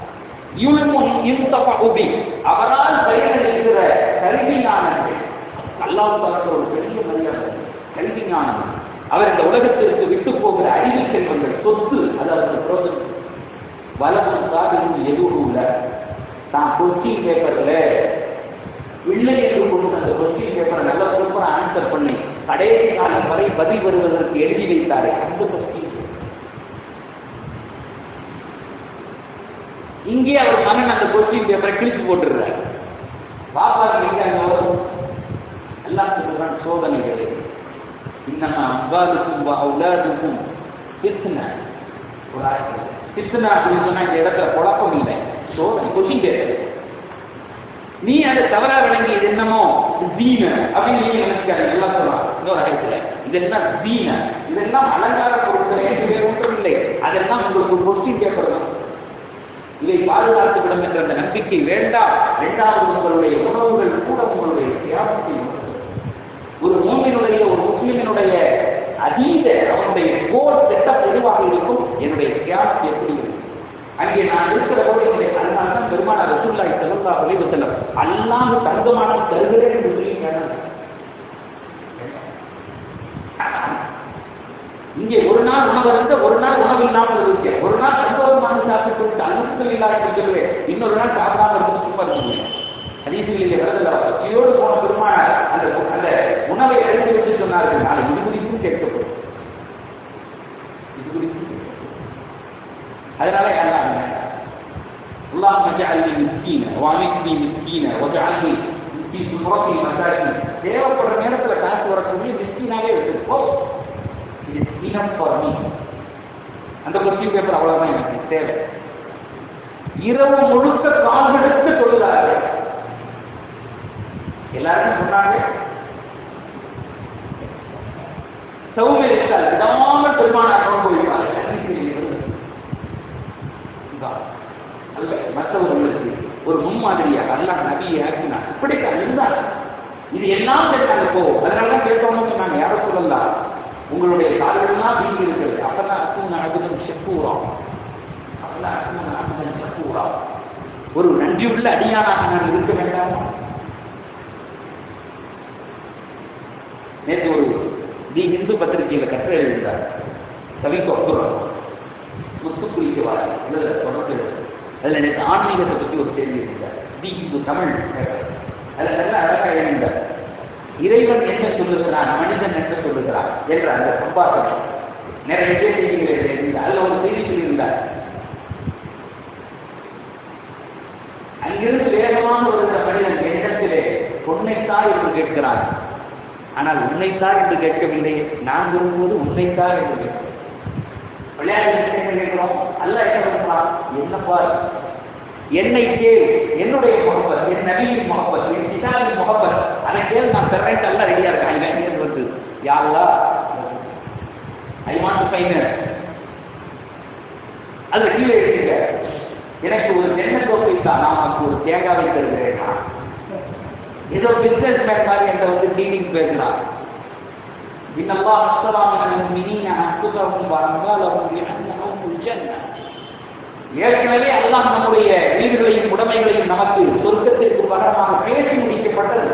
உபி அவரால் பயனளிக்கிற கல்வி ஞானங்கள் அல்லாஹ் பார்க்கிற ஒரு பெரிய மரியாதை கல்வி ஞானம் அவர் இந்த உலகத்திற்கு விட்டு போகிற அறிவு செல்வங்கள் சொத்து அது அவருக்கு பிரோஜனம் வலதும் சாதனும் எதுவும் இல்லை தான் கொஸ்டின் பேப்பர்ல இல்லை என்று கொண்டு அந்த கொஸ்டின் பேப்பரை நல்ல சூப்பரா ஆன்சர் பண்ணி கடைசி காலம் வரை பதில் வருவதற்கு எழுதி வைத்தாரே அந்த கொஸ்டின் இங்கே அவர் மகன் அந்த கொஸ்டின் பேப்பரை கிழிச்சு போட்டுடுறார் பாப்பா எங்க வரும் எல்லாம் சொல்றான் சோதனைகள் இன்னமா அம்பாலுக்கும் அவுலாதுக்கும் பித்னா ஒரு ஆயிரத்தி பித்னா அப்படின்னு சொன்னா இந்த இடத்துல குழப்பம் இல்லை சோதனை கொஸ்டின் பேப்பர் நீ அதை தவறா விளங்கி இது என்னமோ தீன அப்படின்னு நீங்க நினைச்சுக்காரு எல்லாம் சொல்லலாம் இன்னொரு ஆயத்துல இதெல்லாம் தீன இதெல்லாம் அலங்கார பொருட்கள் எனக்கு வேறு ஒன்றும் இல்லை அதெல்லாம் உங்களுக்கு கொஸ்டின் பேப்பர் தான் இதை பாதுகாத்து விடும் என்ற அந்த நம்பிக்கை வேண்டாம் இரண்டாவது உங்களுடைய உணவுகள் கூட உங்களுடைய தியாகத்தை ஒரு மூமினுடைய ஒரு முஸ்லிமினுடைய அதீத அவனுடைய கோர் செட்டப் எதுவாக இருக்கும் என்னுடைய தியாகத்தை எப்படி இருக்கும் அங்கே நான் இருக்கிற போது என்னுடைய அதனால தான் பெருமான ரசூல்லாய் செல்லல்லா ஒளிவு செல்லம் அல்லாஹ் தங்கமான தருகிறேன் என்று சொல்லி கேட்டாங்க இங்கே ஒரு நாள் உணவு இருந்த ஒரு நாள் உணவு இல்லாமல் இருக்கு ஒரு நாள் சந்தோஷமான சாப்பிட்டு விட்டு அனுமதி இல்லாத சொல்லுவேன் இன்னொரு நாள் சாப்பிடாம இருந்து சும்மா இருக்குங்க ஹதீசுகளிலே வரதில்ல பசியோடு போன பெருமான அந்த அந்த உணவை எழுதி வச்சு சொன்னார்கள் நாளை இது குறித்தும் கேட்கப்படும் இது குறித்தும் அதனால எல்லாம் اللهم اجعلني مسكينا وامتني مسكينا واجعلني புறத்தில் வந்தாச்சு தேவைப்படுற நேரத்துல காசு வரக்கூடிய மிஸ்கினாவே வச்சிருக்கோம் இது இனம் மீ அந்த கொஸ்டின் பேப்பர் அவ்வளவுதான் எனக்கு தேவை இரவு முழுக்க கால்களுக்கு தொழுகிறார்கள் எல்லாரும் சொன்னாங்க சௌமிய இருக்காது விடாமல் பெருமானார் நோன்பு வைப்பார்கள் அல்ல மற்றவர்களுக்கு ஒரு முன்மாதிரியாக அல்லாஹ் நபியை ஆக்கினார் இப்படித்தான் இருந்தார் இது எல்லாம் கேட்டாங்க இப்போ அதனாலதான் கேட்டவங்க சொன்னாங்க யார சொல்லலாம் உங்களுடைய கால்கள்லாம் வீங்கி இருக்கிறது அப்பதான் அக்கும் அகுதம் செப்பூரம் அப்பதான் அக்கும் அகுதம் செப்பூரம் ஒரு நன்றியுள்ள அடியானாக நான் இருக்க வேண்டாமா நேற்று ஒரு தி இந்து பத்திரிகையில கட்டுரை எழுதினார் கவிக்கு அப்துல் ரஹ்மான் முத்துக்குளிக்கு வார எழுத தொடர்ந்து அதுல எனக்கு ஆன்மீகத்தை பற்றி ஒரு கேள்வி இருந்தார் தி இந்து தமிழ் அதுல நல்லா அழகா எழுந்தார் இறைவன் என்ன சொல்லுகிறான் மனிதன் என்ன சொல்லுகிறான் என்ற அந்த சம்பாஷணம் நிறைய கேள்விகள் எழுதியிருந்தார் அதுல ஒரு செய்தி சொல்லியிருந்தார் அங்கிருந்து வேகமாக வருகிற மனிதன் என்னிடத்திலே பொன்னைத்தான் என்று கேட்கிறான் ஆனால் உன்னைத்தான் என்று கேட்கவில்லை நான் விரும்புவது உன்னைத்தான் என்று கேட்கிறேன் விளையாட்டு என்ன கேட்கிறோம் அல்ல என்ன சொல்றான் என்னப்பா என்னை கேள் என்னுடைய முகப்பத் என் நபியின் முகப்பத் என் கிதாபின் முகப்பத் அதை கேள் நான் தர்றேன் அல்ல ரெடியா இருக்கேன் இவன் வந்து யாருலா ஐ வாண்ட் டு ஃபைன் அது கீழே எழுதுங்க எனக்கு ஒரு தென்னந்தோப்பை தான் நான் உனக்கு ஒரு தேங்காவை தருகிறேன் ஏதோ பிசினஸ் மேன் மாதிரி என்ற வந்து மீனிங் பேசுறான் இன்னல்லா அஸ்ஸலாமு மினின அன்ஃபுஸஹும் வ அம்வாலஹும் லிஅன்னஹும் ஜன்னah ஏற்கனவே அல்லாஹ் நம்முடைய வீடுகளையும் உடைமைகளையும் நமக்கு சொர்க்கத்திற்கு பகரமாக பேசி முடிக்கப்பட்டது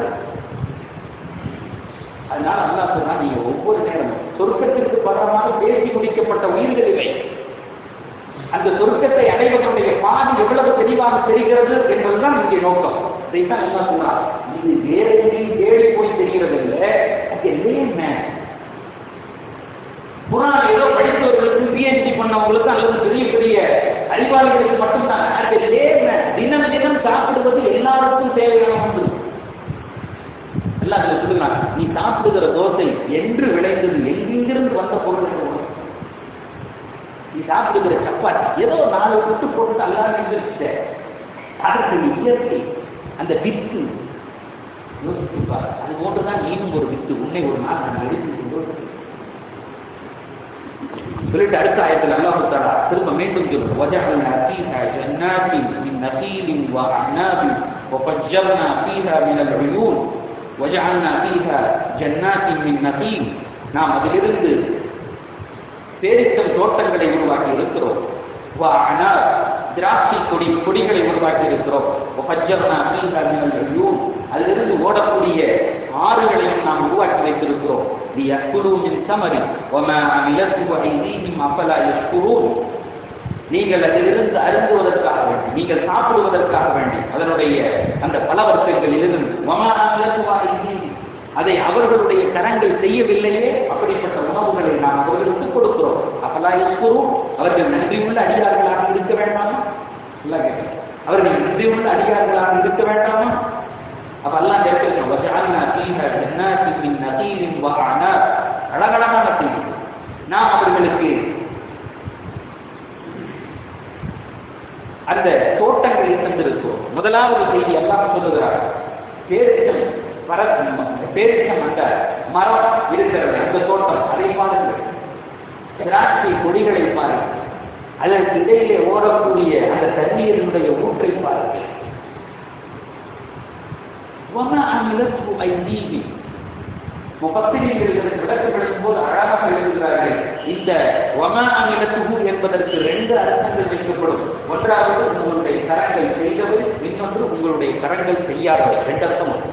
அதனால அல்லாஹ் சொன்னா நீங்க ஒவ்வொரு நேரமும் சொர்க்கத்திற்கு பகரமாக பேசி முடிக்கப்பட்ட உயிர்கள் இவை அந்த சொர்க்கத்தை அடைவதனுடைய பாதி எவ்வளவு தெளிவாக தெரிகிறது என்பதுதான் இங்கே நோக்கம் இதைத்தான் என்ன சொன்னார் இது வேற எங்கேயும் தேடி போய் தெரிகிறது இல்லை மேன் குரான் ஏதோ படித்தவர்களுக்கு பிஹெச்டி பண்ணவங்களுக்கு அல்லது பெரிய பெரிய அறிவாளிகளுக்கு மட்டும்தான் அது லேமேன் தினம் தினம் சாப்பிடுவது எல்லாருக்கும் தேவையான ஒன்று எல்லாம் அதுல சொல்லுங்க நீ சாப்பிடுகிற தோசை என்று விளைந்தது எங்கிருந்து வந்த பொருள் என்று உனக்கு நீ சாப்பிடுகிற சப்பாத்தி ஏதோ நாலு கொட்டு போட்டு அல்லாம எந்திரிச்சிட்ட அதற்கு நீ இயற்கை அந்த வித்து யோசித்து பார் அது போன்றுதான் நீனும் ஒரு வித்து உன்னை ஒரு நாள் நான் எடுத்து கொண்டு சொல்லிட்டு அடுத்த ஆயத்தில் அல்லாஹு தாலா திரும்ப மீண்டும் சொல்லும் وَجَعَلْنَا فِيهَا جَنَّاتٍ مِّن نَخِيلٍ وَأَعْنَابٍ وَفَجَّرْنَا فِيهَا مِنَ الْعُيُونِ وَجَعَلْنَا فِيهَا جَنَّاتٍ مِّن نَخِيلٍ நாம் அதிலிருந்து பேரித்தம் தோட்டங்களை உருவாக்கி இருக்கிறோம் وَأَعْنَابٍ திராட்சை கொடி கொடிகளை உருவாக்கி இருக்கிறோம் وَفَجَّرْنَا فِيهَا مِنَ الْعُيُونِ அதிலிருந்து ஓடக்கூடிய ஆறுகளையும் நாம் உருவாக்கி வைத்திருக்கிறோம் لِيَأْكُلُوا مِنْ ثَمَرِ وَمَا عَمِلَتْهُ أَيْدِيهِمْ أَفَلَا يَشْكُرُونَ நீங்கள் அதிலிருந்து அருந்துவதற்காக வேண்டி நீங்கள் சாப்பிடுவதற்காக வேண்டி அதனுடைய அந்த பலவர்க்கங்களிலிருந்து وَمَا عَمِلَتْهُ أَيْدِيهِمْ அதை அவர்களுடைய கரங்கள் செய்யவில்லையே அப்படிப்பட்ட உணவுகளை நாம் அவர்களுக்கு கொடுக்கிறோம் அப்பலா யஷ்குரும் அவர்கள் நன்றியுள்ள அடியார்களாக இருக்க வேண்டாமா இல்ல கேட்கிறேன். அவர்கள் நன்றியுள்ள அடியார்களாக இருக்க வேண்டாமா அப்ப எல்லாம் கேட்கிறோம் வஜாலனா ஃபீஹா ஜன்னாத்தின் மின் நகீலின் வ அனாப் அழகழகான செய்தி நாம் அவர்களுக்கு அந்த தோட்டங்களை தந்திருக்கிறோம் முதலாவது செய்தி எல்லாம் சொல்லுகிறார் பேரிச்சம் வர பேரிச்சம் அந்த மரம் இருக்கிறது அந்த தோட்டம் அதை பாருங்கள் திராட்சை கொடிகளை பாருங்கள் அதற்கு இடையிலே ஓடக்கூடிய அந்த தண்ணீரினுடைய ஊற்றை பாருங்கள் وما عملته أيديهم முகத்திரிகள் இதற்கு விளக்கப்படுத்தும் போது அழகாக எழுதுகிறார்கள் இந்த வமா அமிலத்துகு என்பதற்கு ரெண்டு அர்த்தங்கள் வைக்கப்படும் ஒன்றாவது உங்களுடைய கரங்கள் செய்தவை இன்னொன்று உங்களுடைய கரங்கள் செய்யாதவை ரெண்டு அர்த்தம் உண்டு.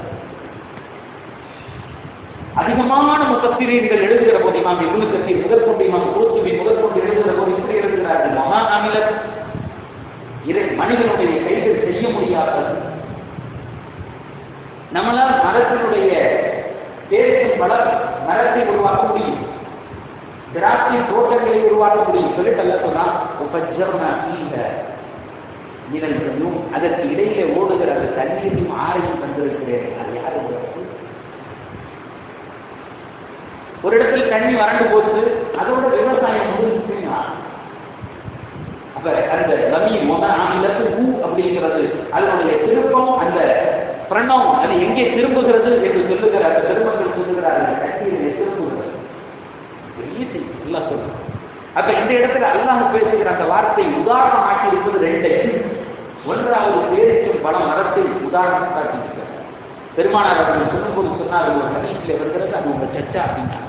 அதிகமான முகத்திரீர்கள் எழுதுகிற போது இமாம் இபுனு கத்தீர் முதற்கொண்டு இமாம் குருத்துவி முதற்கொண்டு எழுதுகிற போது இப்படி எழுதுகிறார்கள் வமா அமிலத் இதை மனிதனுடைய கைகள் செய்ய முடியாதது நம்மளால் மரத்தினுடைய பேரின் வளர் மரத்தை உருவாக்க முடியும் திராட்சை தோட்டங்களை உருவாக்க முடியும் சொல்லிட்டு அல்ல சொன்னா உபஜர்னா கீழ நிழல்களையும் அதற்கு இடையிலே ஓடுகிற அந்த தண்ணீரையும் ஆறையும் தந்திருக்கிறேன் அது ஒரு இடத்துல தண்ணி வறண்டு போகுது அதோட விவசாயம் முடிஞ்சுன்னா அப்ப அந்த ரமி மொத ஆங்கிலத்து ஊ அப்படிங்கிறது அதனுடைய திருப்பம் அந்த பிரணம் அது எங்கே திரும்புகிறது என்று சொல்லுகிற அந்த திருமங்கள் சொல்லுகிறார்கள் கட்டியிலே திரும்புகிறது பெரிய செய்தி எல்லாம் சொல்லுங்க அப்ப இந்த இடத்துல அல்லாஹ் பேசுகிற அந்த வார்த்தை உதாரணமாக்கி இருப்பது ரெண்டை ஒன்றாவது பேரிக்கும் பல மரத்தை உதாரணம் காட்டியிருக்கிறார் பெருமானார் அவர்கள் சொல்லும்போது சொன்னார் ஒரு ஹதீஸில் வருகிறது அது உங்க சச்சா அப்படின்னா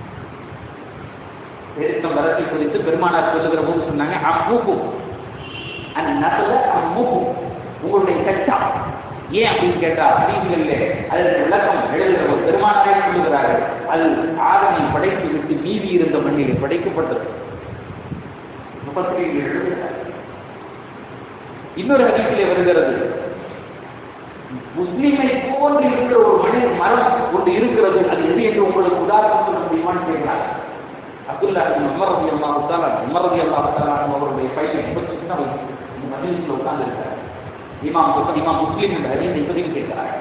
பேரிக்கும் மரத்தை குறித்து பெருமானார் சொல்லுகிற போது சொன்னாங்க அம்மூக்கும் அந்த நகல அம்மூக்கும் உங்களுடைய சச்சா ஏன் அப்படின்னு கேட்டா ஹதீஸ்களில் அதற்கு விளக்கம் எழுதுகிற ஒரு பெருமானாரே சொல்லுகிறார்கள் அது ஆதனை படைத்து விட்டு மீதி இருந்த மண்ணிலே படைக்கப்பட்டது முப்பத்திரியில் எழுதுகிறார் இன்னொரு ஹதீஸிலே வருகிறது முஸ்லிமை போன்று இருக்கிற ஒரு மனித மரம் ஒன்று இருக்கிறது அது எது என்று உங்களுக்கு உதாரணம் சொல்ல முடியுமான்னு கேட்கிறார் அப்துல்லா உமர் ரவி அல்லா உத்தாலா உமர் ரவி அல்லா உத்தாலா அவருடைய பையன் ரொம்ப சின்ன வயசு இந்த மதியத்தில் உட்கார்ந்து இருக்கார் இமாம் புத்தர் இமாம் முஸ்லீம் என்ற அறிந்த இப்பதையும் கேட்கிறார்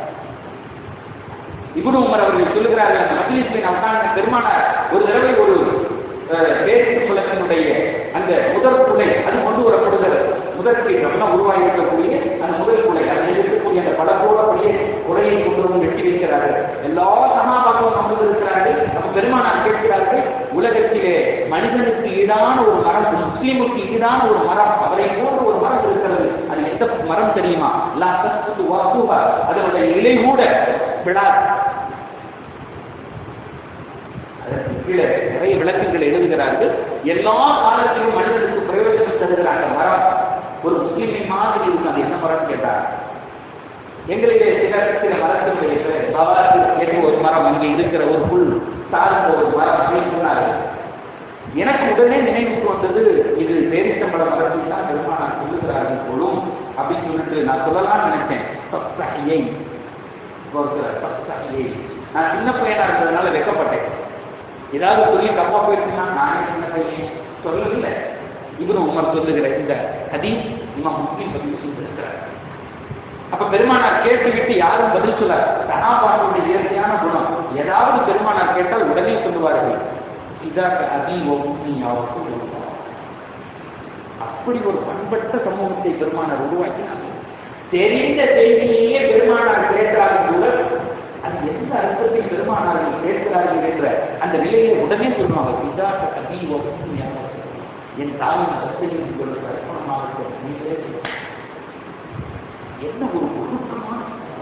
இப்னு உமர் அவர்கள் சொல்லுகிறார்கள் அந்த மஜ்லிஸில் நான் உட்கார்ந்த பெருமானார் ஒரு தடவை ஒரு பேருக்கு குலத்தினுடைய அந்த முதற் குலை அது கொண்டு வரப்படுகிறது முதற் குலை நம்ம உருவாகி இருக்கக்கூடிய அந்த முதல் குலை அதில் இருக்கக்கூடிய அந்த படத்தோட அப்படியே குலையை கொண்டு வந்து வெட்டி வைக்கிறார்கள் எல்லா சமாபாக்களும் வந்து இருக்கிறார்கள் நம்ம பெருமானார் கேட்கிறார்கள் உலகத்திலே மனிதனுக்கு ஈடான ஒரு மரம் முஸ்லீமுக்கு ஈடான ஒரு மரம் அவரை போன்ற ஒரு மரம் இருக்கிறது அது எந்த மரம் தெரியுமா லா தஸ்து வாசுவா அதனுடைய இலை கூட விழாது அதற்கு கீழே நிறைய விளக்கங்கள் எழுதுகிறார்கள் எல்லா காலத்திலும் மனிதனுக்கு பிரயோஜனம் தருகிற அந்த மரம் ஒரு முஸ்லீமை மாதிரி இருக்கும் அது என்ன மரம் கேட்டார் எங்களிலே சிலர் சில மரத்தினுடைய பவாத்து என்ற ஒரு மரம் அங்கே இருக்கிற ஒரு புல் சார்ந்த ஒரு மரம் அப்படின்னு சொன்னார்கள் எனக்கு உடனே நினைவுக்கு வந்தது இது பேரிச்சம்பழ மரத்தில் தான் பெருமானார் சொல்லுகிறார்கள் போலும் அப்படின்னு சொல்லிட்டு நான் சொல்லலாம்னு நினைச்சேன் சப்தாயை சப்தாயை நான் சின்ன பையனா இருந்ததுனால வெக்கப்பட்டேன் ஏதாவது சொல்லி தப்பா போயிருச்சுன்னா நானே சின்ன பையன் சொல்லவில்லை இவரும் உமர் சொல்லுகிற இந்த ஹதீஸ் இமாம் முஸ்லீம் பதிவு செய்திருக்கிறார் அப்ப பெருமானார் கேட்டுவிட்டு யாரும் பதில் சொல்ல சனாபானுடைய இயற்கையான குணம் ஏதாவது பெருமானார் கேட்டால் உடனே சொல்லுவார்கள் இதாக அதி அப்படி ஒரு பண்பட்ட சமூகத்தை பெருமானார் உருவாக்கினார் தெரிந்த செய்தியே பெருமானார் கேட்டாலும் கூட அது எந்த அர்த்தத்தில் பெருமானார்கள் கேட்கிறார்கள் என்ற அந்த நிலையை உடனே சொல்லுவாங்க இதாக அதி என் தாயின் அர்த்தத்தில் உங்களுக்கு அர்ப்பணமாகட்டும் நீங்களே என்ன ஒரு ஒழுக்கமான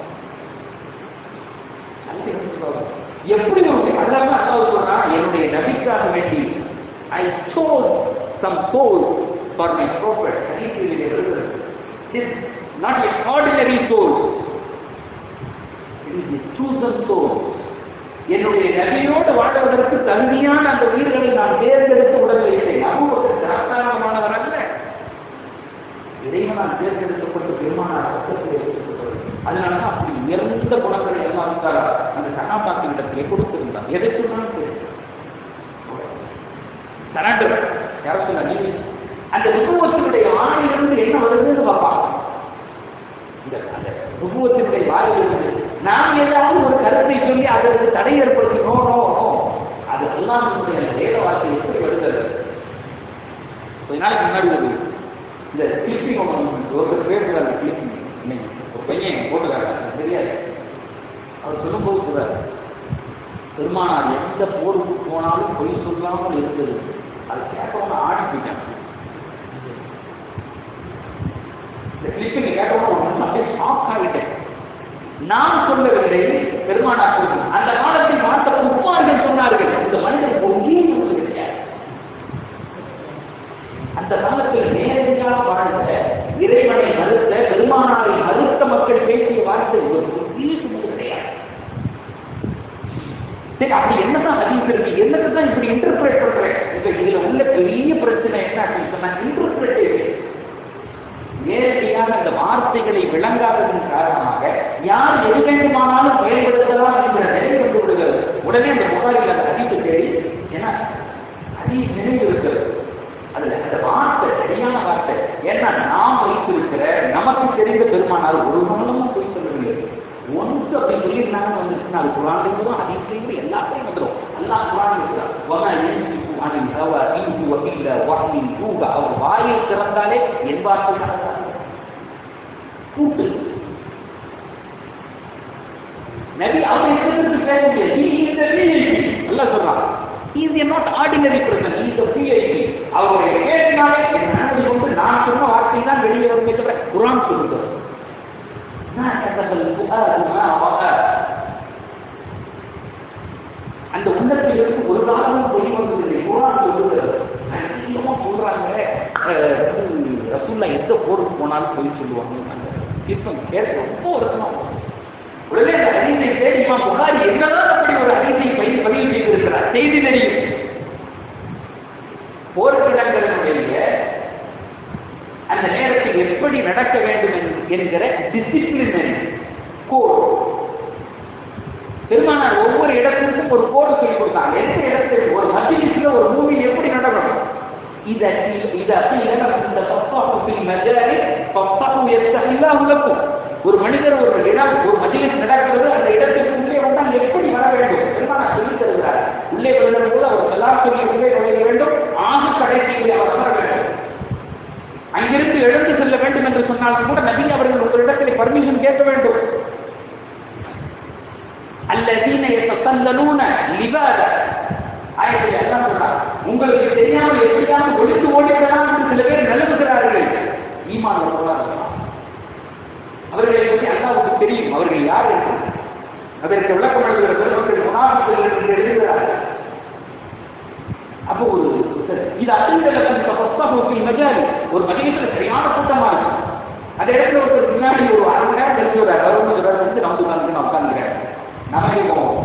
எப்படி ஒரு அல்லாம அல்லாஹ் சொல்றான் என்னுடைய நபிக்காக வேண்டி I soul some soul for my prophet ஹதீஸிலே வருகிறது is not a ordinary soul it is a chosen soul என்னுடைய நபியோடு வாழ்வதற்கு தகுதியான அந்த உயிர்களை நான் தேர்ந்தெடுத்து உடல் வைத்தேன் அபூபக்கர் சாதாரணமானவர் அல்ல இறைவனால் தேர்ந்தெடுக்கப்பட்டு பெருமானார் ரத்தத்திலே வைக்கப்பட்டவர் அதனாலதான் அப்படி உயர்ந்த குணங்களை எல்லாம் இருந்தாரா அந்த சகாபாத்தின் இடத்திலே கொடுத்திருந்தார் எதை சொன்னாலும் சரி சரண்டர் யார சொன்ன நீ அந்த நுபுவத்தினுடைய வாயிலிருந்து என்ன வருதுன்னு பார்ப்பாங்க இந்த அந்த நுபுவத்தினுடைய வாயிலிருந்து நாம் ஏதாவது ஒரு கருத்தை சொல்லி அதற்கு தடை ஏற்படுத்தி நோ நோ நோ அது எல்லாம் நம்முடைய அந்த வேத வார்த்தை எப்படி வருகிறது கொஞ்ச நாளைக்கு முன்னாடி ஒரு இந்த கிளிப்பிங் ஒன்று ஒரு பேர் அந்த கிளிப்பிங் இன்னைக்கு ஒரு பையன் போட்டுக்காரங்க தெரியாது அவர் சொல்லும்போது சொல்றாரு பெருமானார் எந்த போருக்கு போனாலும் பொய் சொல்லாமல் இருந்தது அது கேட்டவன ஆடி போயிட்டான் இந்த கிளிப்பிங் கேட்டவன அப்படியே ஷாக் ஆகிட்டேன் நான் சொல்லவில்லை பெருமானார் சொல்லுங்கள் அந்த காலத்தில் பார்த்த குமார்கள் சொன்னார்கள் இந்த மனிதன் பொங்கி கிடையாது அந்த காலத்தில் நேரடியாக வாழ்ந்த இறைவனை மறுத்த பெருமானாரை மறுத்த மக்கள் பேசிய வார்த்தை ஒரு பெரிய சுமது கிடையாது சரி அப்படி என்னதான் அதிகம் இருக்கு என்னதான் இப்படி இன்டர்பிரேட் பண்றேன் இப்ப இதுல உள்ள பெரிய பிரச்சனை என்ன அப்படின்னு சொன்னா இன்டர்பிரேட்டேஷன் நேரடியாக அந்த வார்த்தைகளை விளங்காததன் காரணமாக யார் எது வேண்டுமானாலும் பயன்படுத்தலாம் என்ற நிலை வந்து விடுகிறது உடனே அந்த முகாரில் அந்த அதிக தேடி ஏன்னா அதிக நினைவு இருக்கிறது அதுல அந்த வார்த்தை சரியான வார்த்தை ஏன்னா நாம் வைத்திருக்கிற நமக்கு தெரிந்த பெருமானார் ஒரு நாளும் போய் சொல்லவில்லை ஒன்று அப்படி சொல்லியிருந்தாங்கன்னு வந்துச்சுன்னா அது குரான்லையும் அதிகத்தையும் எல்லாத்தையும் வந்துடும் அல்லாஹ் குரான் இருக்கிறார் வமா யன்சிகு அனில் ஹவா இன் ஹுவ இல்லா வஹ்யின் யூஹா அவர் வாயை திறந்தாலே என் வார்த்தை நடக்காது கூட்டு நபி அவரை எதிர்த்து பேச முடியாது He is a VIP. அல்லாஹ் சொல்றான் He is a not ordinary person. He is a VIP. அவருடைய பேசினாலே என் மனதை கொண்டு நான் சொன்ன வார்த்தை தான் வெளியே வருமே தவிர குரான் சொல்லுகிறது ما كتب الفؤاد ما رأى அந்த உள்ளத்தில் இருந்து ஒரு நாளும் பொய் வந்ததில்லை குரான் சொல்லுகிறது அதிகமா சொல்றாங்க அஹ், வந்து ரசூல்லா எந்த போருக்கு போனாலும் பொய் சொல்லுவாங்க தீர்ப்பம் கேட்க ரொம்ப வருத்தமா போகும். உடனே அந்த ஹதீஸை தேடி இமாம் புகாரி என்னதான் அப்படி ஒரு ஹதீஸை பதிவு பதிவு செய்திருக்கிறார் செய்தி தெரியும் போர்க்கிடங்களினுடைய அந்த நேரத்தில் எப்படி நடக்க வேண்டும் என்- என்கிற டிசிப்ளினரி கோட் பெருமானார் ஒவ்வொரு இடத்திற்கும் ஒரு கோடு சொல்லி கொடுத்தாங்க எந்த இடத்தில் ஒரு மஜிலிஸ்ல ஒரு மூவி எப்படி நடக்கணும் إذا إذا قيل لكم تفصحوا في المجال فافصحوا يفتح الله لكم ஒரு மனிதர் ஒரு இடம் ஒரு மஜிலிஸ் நடக்கிறது அந்த இடத்திற்கு உள்ளே வந்தால் எப்படி வர வேண்டும் பெருமானார் சொல்லி தருகிறார் உள்ளே வருகிற போது அவர் எல்லாம் சொல்லி உள்ளே நுழைய வேண்டும் ஆக கடைசியில் அவர் அமர வேண்டும் அங்கிருந்து எழுந்து செல்ல வேண்டும் என்று சொன்னாலும் கூட நபி அவர்கள் உங்களிடத்தில் பர்மிஷன் கேட்க வேண்டும் அல்லதீன எத்தல்லூன லிபாத ஆயத்தை எல்லாம் சொல்றார் உங்களுக்கு தெரியாமல் எப்படியாவது ஒழித்து ஓடிவிடலாம் என்று சில பேர் நிலவுகிறார்கள் ஈமான் உள்ளவர்களா? அவர்களை பற்றி அல்லாவுக்கு தெரியும் அவர்கள் யார் என்று அதற்கு விளக்கம் எழுதுகிற பெருமக்கள் முனாபிகள் என்று எழுதுகிறார்கள் அப்போ ஒரு இது அறிந்தலத்தில் மஜாலி ஒரு மதியத்தில் சரியான கூட்டமா இருக்கு அந்த இடத்துல ஒருத்தர் முன்னாடி ஒரு அரை மணி நேரம் கழிச்சு ஒரு கவர்மெண்ட் சொல்றாரு வந்து நம்ம உட்கார்ந்து நான் உட்கார்ந்துக்கிறேன் நமக்கு போவோம்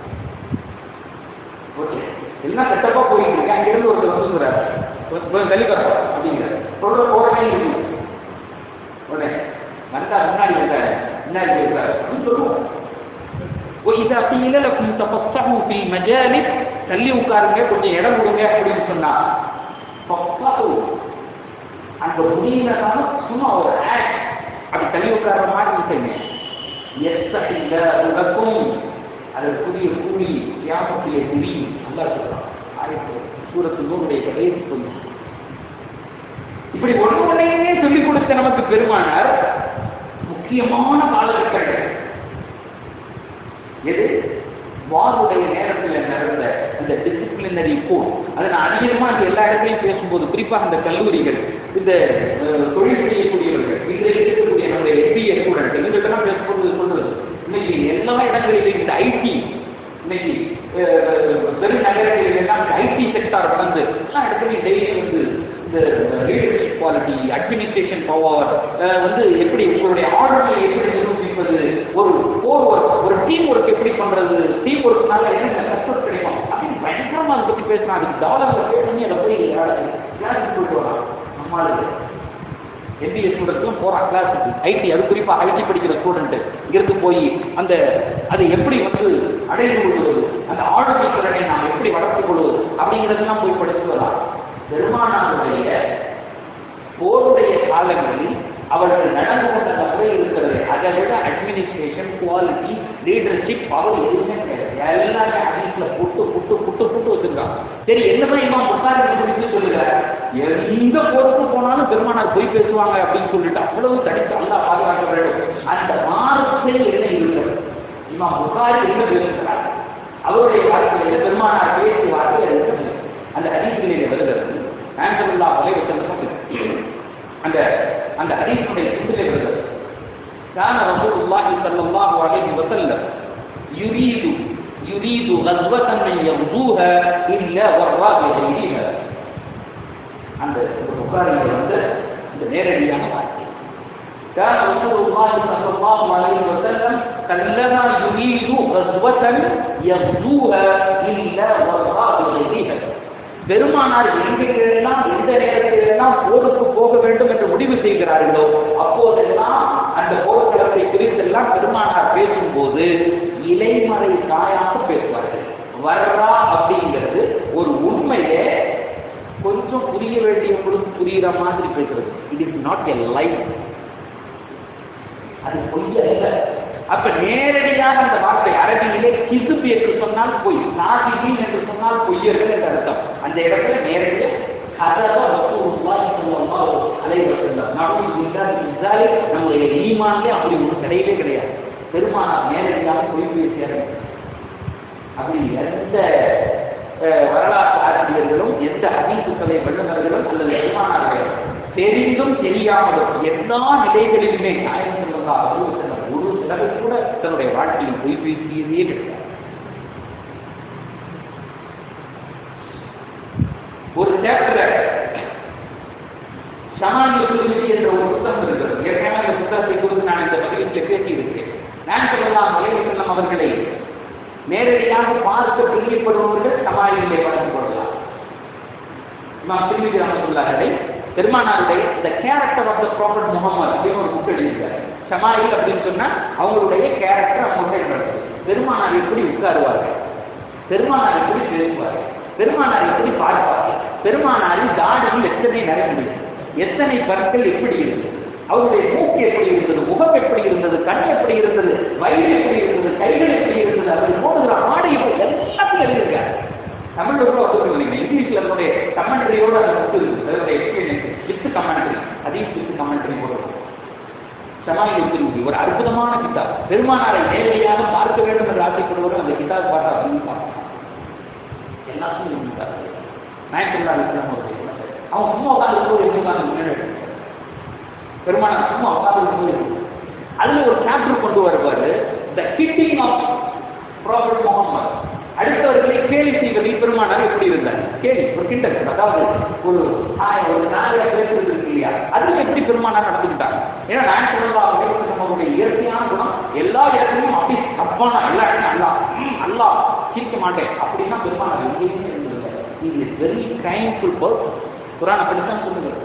ஓகே எல்லாம் செட்டப்பா போயிட்டு இருக்கு அங்க இருந்து ஒருத்தர் வந்து சொல்றாரு கொஞ்சம் தள்ளி வர அப்படிங்கிறார் சொல்ற போறதே இருக்கு உடனே வந்தா முன்னாடி வந்தாரு முன்னாடி போயிருக்காரு அப்படின்னு சொல்லுவோம் وإذا قيل لكم تفصحوا في المجالس தள்ளி உட்காருங்க கொஞ்சம் இடம் கொடுங்க அப்படின்னு சொன்னா فصحوا அந்த முடியினதான சும்மா ஒரு ஆக்ட் அப்படி தள்ளி உட்கார்ற மாதிரி செய்யுங்க எஸ்தகில்ல உலகம் அது புதிய கூலி தியாகத்திலே முடியும் நல்லா சொல்றான் ஆயிரத்தி சூரத்து நூறுடைய கடைசி சொல்லி இப்படி ஒன்று ஒன்றையுமே சொல்லிக் கொடுத்த நமக்கு பெருமானார் முக்கியமான காலகட்டங்கள் எது வாருடைய நேரத்தில் நடந்த அந்த டிசிப்ளினரி கோட் அதை நான் அதிகமா இந்த எல்லா இடத்துலையும் பேசும்போது குறிப்பாக இந்த கல்லூரிகள் இந்த அஹ், தொழில் செய்யக்கூடியவர்கள் இன்றைக்கு இருக்கக்கூடிய நம்முடைய எம்பிஏ ஸ்டூடெண்ட் இவங்கள்ட்டெல்லாம் பேசும்போது சொல்றது இன்னைக்கு எல்லா இடங்களிலும் இந்த ஐடி இன்னைக்கு அஹ், பெருநகரங்களில் எல்லாம் ஐடி செக்டார் வளர்ந்து எல்லா இடத்துலையும் டெய்லி வந்து இந்த லீடர்ஷிப் குவாலிட்டி அட்மினிஸ்ட்ரேஷன் பவர் வந்து எப்படி உங்களுடைய ஆர்டர்களை எப்படி நிரூபிப்பது ஒரு கோர் ஒர்க் ஒரு டீம் ஒர்க் எப்படி பண்றது டீம் ஒர்க்னால என்ன சக்சஸ் கிடைக்கும் அப்படின்னு பயங்கரமா அதை பத்தி பேசினா அதுக்கு டாலர்ல பே பண்ணி அதை போய் கிளாஸுக்கு போயிட்டு வரான் நம்மளுக்கு எம்பிஏ ஸ்டூடெண்ட்ஸும் போறான் கிளாஸுக்கு ஐடி அது குறிப்பா ஐடி படிக்கிற ஸ்டூடெண்ட் இங்கிருந்து போய் அந்த அதை எப்படி வந்து அடைந்து கொள்வது அந்த ஆளுமை திறனை நாம் எப்படி வளர்த்துக் கொள்வது அப்படிங்கிறதெல்லாம் போய் படித்து வரலாம் பெருமானாருடைய போருடைய காலங்களில் அவர்கள் நடந்து கொண்ட அந்த முறை இருக்கிறது அதை விட அட்மினிஸ்ட்ரேஷன் குவாலிட்டி லீடர்ஷிப் பவர் எதுவுமே கிடையாது எல்லாமே அதிகத்துல புட்டு புட்டு புட்டு புட்டு வச்சிருக்காங்க சரி என்னதான் இவன் புத்தாரி குறித்து சொல்லுகிறார் எந்த போருக்கு போனாலும் பெருமானார் போய் பேசுவாங்க அப்படின்னு சொல்லிட்டு அவ்வளவு தடுத்து அல்லா பாதுகாக்க வேண்டும் அந்த மார்க்கத்தில் என்ன இருக்கிறது இவன் புகாரி என்ன பேசுகிறார் அவருடைய வாழ்க்கையில பெருமானார் பேசிய வார்த்தை அது இருக்கிறது அந்த ஹதீஸ்களிலே வருகிறது ஆண்டல்லா வலைவசல்லம் அந்த அந்த ஹதீஸுடைய சிந்திலே வருகிறது كان رسول الله صلى الله عليه وسلم يريد يريد غزوة من يغزوها إلا وراء غيرها அந்த புகாரில் வந்து இந்த நேரடியான வார்த்தை كان رسول الله صلى الله عليه وسلم كلما يريد غزوة يغزوها إلا وراء غيرها பெருமானார் எங்கெல்லாம் எந்த நேரத்திலெல்லாம் போருக்கு போக வேண்டும் என்று முடிவு செய்கிறார்களோ அப்போதெல்லாம் அந்த போர்க்களத்தை குறித்தெல்லாம் பெருமானார் பேசும்போது இலைமறை தாயாக பேசுவார்கள் வர்றா அப்படிங்கிறது ஒரு உண்மையை கொஞ்சம் புரிய வேண்டியவங்களுக்கு புரியுற மாதிரி பேசுறது it is not a life அது பொய்ய அல்ல அப்ப நேரடியாக அந்த வார்த்தை அரபியிலே கிசுப் என்று சொன்னால் பொய் நாசிபீன் என்று சொன்னால் பொய்யர்கள் என்று அர்த்தம் அந்த இடத்துல நேரடியாக கதவ ரசூலுல்லாஹி ஸல்லல்லாஹு அலைஹி வஸல்லம் நவுது பில்லாஹி மின் ஸாலிக் நம்முடைய ஈமான்ல அப்படி ஒரு கிடையவே கிடையாது பெருமானார் நேரடியாக பொய் பேசியார்கள் அப்படி எந்த அஹ், வரலாற்று ஆசிரியர்களும் எந்த ஹதீசுகளை வல்லுநர்களும் அல்லது பெருமானார்கள் தெரிந்தும் தெரியாமலும் எல்லா நிலைகளிலுமே நாயகம் செல்வதா ஒரு தடவை கூட தன்னுடைய வாழ்க்கையில் பொய் பேசியதே கிடையாது ஒரு சாப்டர் சமாஜ திருமதி என்ற ஒரு புத்தகம் இருக்கிறது ஏற்கனவே அந்த புத்தகத்தை குறித்து நான் இந்த பதிவில் பேசியிருக்கிறேன் நான் சொல்லலாம் மலைவசல்லம் அவர்களை நேரடியாக பார்க்க பிரியப்படுபவர்கள் சமாளியிலே வளர்ந்து கொள்ளலாம் இமாம் திருமதி ரமத்துல்லாஹரை பெருமானாருடைய இந்த character of the prophet Muhammad அப்படின்னு ஒரு புக் எழுதியிருக்காரு ஷமாயில் அப்படின்னு சொன்னா அவங்களுடைய கேரக்டர் அவங்களுடைய நடக்கும் பெருமானார் எப்படி உட்காருவார்கள் பெருமானார் எப்படி பேசுவார்கள் பெருமானார் எப்படி பார்ப்பார்கள் பெருமானாரின் தாடியில் எத்தனை நரம்பு எத்தனை பற்கள் எப்படி இருந்தது அவருடைய மூக்கு எப்படி இருந்தது முகம் எப்படி இருந்தது கண் எப்படி இருந்தது வயிறு எப்படி இருந்தது கைகள் எப்படி இருந்தது அவர் போடுகிற ஆடை எப்படி எல்லாத்தையும் எழுதியிருக்காரு தமிழ்ல கூட ஒத்துக்க இல்லைங்க இங்கிலீஷ்ல அதனுடைய கமெண்ட்ரியோட அந்த புக்கு இருக்கு அதனுடைய எக்ஸ்பீரியன்ஸ் வித் கமெண்ட்ரி அதையும் வித் கமெண்ட்ரி போடுறோம் சமாளி திருமதி ஒரு அற்புதமான கிதாப் பெருமானாரை நேரடியாக பார்க்க வேண்டும் என்று ஆசைப்படுவர்கள் அந்த கிதாப் பார்த்தா அப்படின்னு பார்க்கலாம் எல்லாத்தையும் இருந்தார் நாயக்கல்லா இஸ்லாம் அவர்கள் அவன் சும்மா உட்காந்து போது உட்காந்து முன்னாடி பெருமானார் சும்மா உட்காந்து போது அதுல ஒரு சாப்டர் கொண்டு வருவாரு the kidding of prophet Muhammad அடுத்தவர்களை கேலி செய்வதில் பெருமானார் எப்படி இருந்தார் கேலி ஒரு கிண்டல் அதாவது ஒரு ஆய், ஒரு நாய பேசுறது இருக்கு இல்லையா அதுக்கு எப்படி பெருமானார் நடந்துக்கிட்டாங்க ஏன்னா நான் சொல்லலாம் அவருடைய இயற்கையான குணம் எல்லா இடத்துலையும் அப்படி தப்பான எல்லா இடத்துலையும் அல்லா ம், அல்லா சிரிக்க மாட்டேன் அப்படின்னா பெருமானார் எங்கேயுமே இருந்ததில்லை இது வெரி கைண்ட்ஃபுல் பர்சன் குரான் அப்படித்தான் சொல்லுகிறது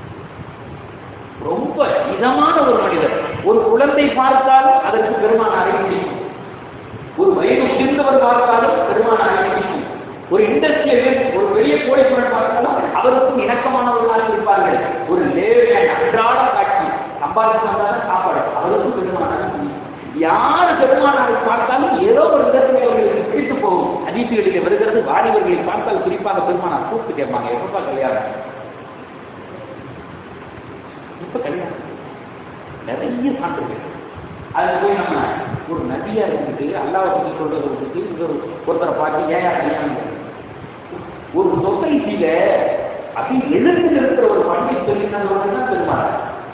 ரொம்ப இதமான ஒரு மனிதர் ஒரு குழந்தை பார்த்தாலும் அதற்கு பெருமானாரை பிடிக்கும் ஒரு வயது முதிர்ந்தவர் பார்த்தாலும் பெருமானாரை பிடிக்கும் ஒரு இண்டஸ்ட்ரியல் ஒரு பெரிய கோடீஸ்வரன் பார்த்தாலும் அவருக்கும் இணக்கமானவர்களாக இருப்பார்கள் ஒரு லேவியன் அன்றாட காட்சி சம்பாதிச்சு வந்தாலும் சாப்பாடு அவருக்கும் பெருமானாரை பிடிக்கும் யார் பெருமானாரை பார்த்தாலும் ஏதோ ஒரு விதத்தில் அவர்களுக்கு பிடித்து போகும் அதிசயங்களிலே வருகிறது வாலிபர்களை பார்த்தால் குறிப்பாக பெருமானார் கூப்பிட்டு கேட்பாங்க எப்பப்பா கல்யாணம் இப்ப கல்யாணம் நிறைய சான்றுகள் அதுல போய் நம்ம ஒரு நபியா இருந்துட்டு அல்லாவை பத்தி சொல்றதை விட்டுட்டு இது ஒரு ஒருத்தரை பார்த்து ஏன் கல்யாணம் பண்ணணும்? ஒரு சொசைட்டில அப்படி எழுந்து இருக்கிற ஒரு பண்டிகை சொல்லினதோட தான் பெருமானார்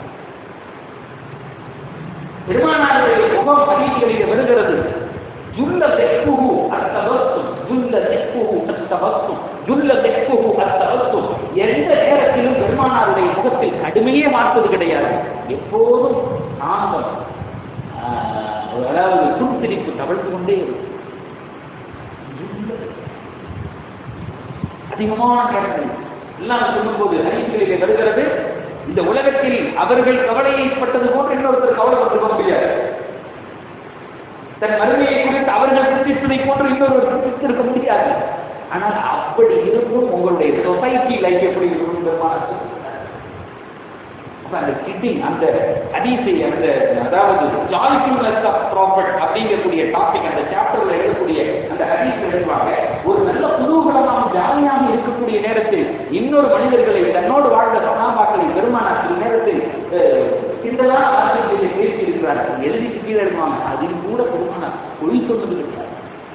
பெருமானாருடைய முகம் பதிவுகளில் வருகிறது ஜுல்ல தெக்குஹு அத்தவத்தும் ஜுல்ல தெக்குஹு அத்தவத்தும் ஜுல்ல தெக்குஹு அத்தவத்தும் எந்த நேரத்திலும் பெருமானாருடைய முகத்தில் கடுமையே மாற்றுவது கிடையாது எப்போதும் சாந்தம் ஆஹ், அதாவது புன்சிரிப்பு தவழ்ந்து கொண்டே இருக்கும் ஜுல்ல அதிகமான நேரங்கள் எல்லாம் சொல்லும்போது ஹரிசுகளிலே வருகிறது இந்த உலகத்தில் அவர்கள் கவலையைப்பட்டது போன்று இன்னொருத்தர் கவலைப்பட்டிருக்க முடியாது தன் மறுமையை குறித்து அவர்கள் சிந்தித்ததை போன்று இன்னொருவர் சிந்தித்திருக்க முடியாது ஆனால் அப்படி இருந்தும் உங்களுடைய சொசைட்டி லைஃப் எப்படி இருக்கும் பெருமானார் சொல்லியிருக்கிறார். அப்ப அந்த கிட்டிங் அந்த ஹதீஸை அந்த அதாவது ஜாலிஃபுல்னஸ் ஆஃப் ப்ராஃபிட் அப்படிங்கக்கூடிய டாபிக் அந்த சாப்டர்ல எழுதக்கூடிய அந்த ஹதீஸ் எழுதுவாங்க ஒரு நல்ல குதூகலமாக ஜாலியாக இருக்கக்கூடிய நேரத்தில் இன்னொரு மனிதர்களை தன்னோடு வாழ்ந்த சனாபாக்களை பெருமானார் சில நேரத்தில் அஹ், கிண்டலான வார்த்தைகளை பேசி இருக்கிறார்கள் எழுதி கீழே எழுதுவாங்க அதில் கூட பெருமானார் பொய் சொன்னது கிடையாது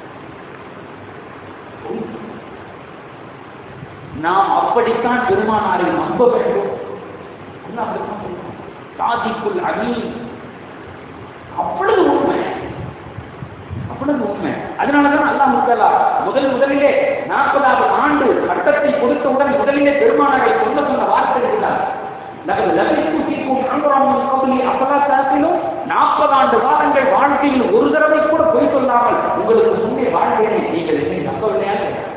பொய் சொன்னது. நாம் அப்படித்தான் பெருமானாரை நம்ப வேண்டும் அல்லாஹ் அப்படித்தான் சொல்றான். சாதிக்குள் அமீன் அவ்வளவு உண்மை அவ்வளவு உண்மை அதனாலதான் அல்லாஹ் முத்தலா முதல் முதலிலே நாற்பதாவது ஆண்டு சட்டத்தை கொடுத்தவுடன் முதலிலே பெருமானாரை சொல்ல சொன்ன வார்த்தை இருந்தார் நகர் லபிக்கும் அன்பராமன் கோவிலி அப்பதா சாத்திலும் நாற்பது ஆண்டு காலங்கள் வாழ்க்கையில் ஒரு தடவை கூட பொய் சொல்லாமல் உங்களுக்கு முன்னே வாழ்க்கையை நீங்கள் என்னை நம்பவில்லையா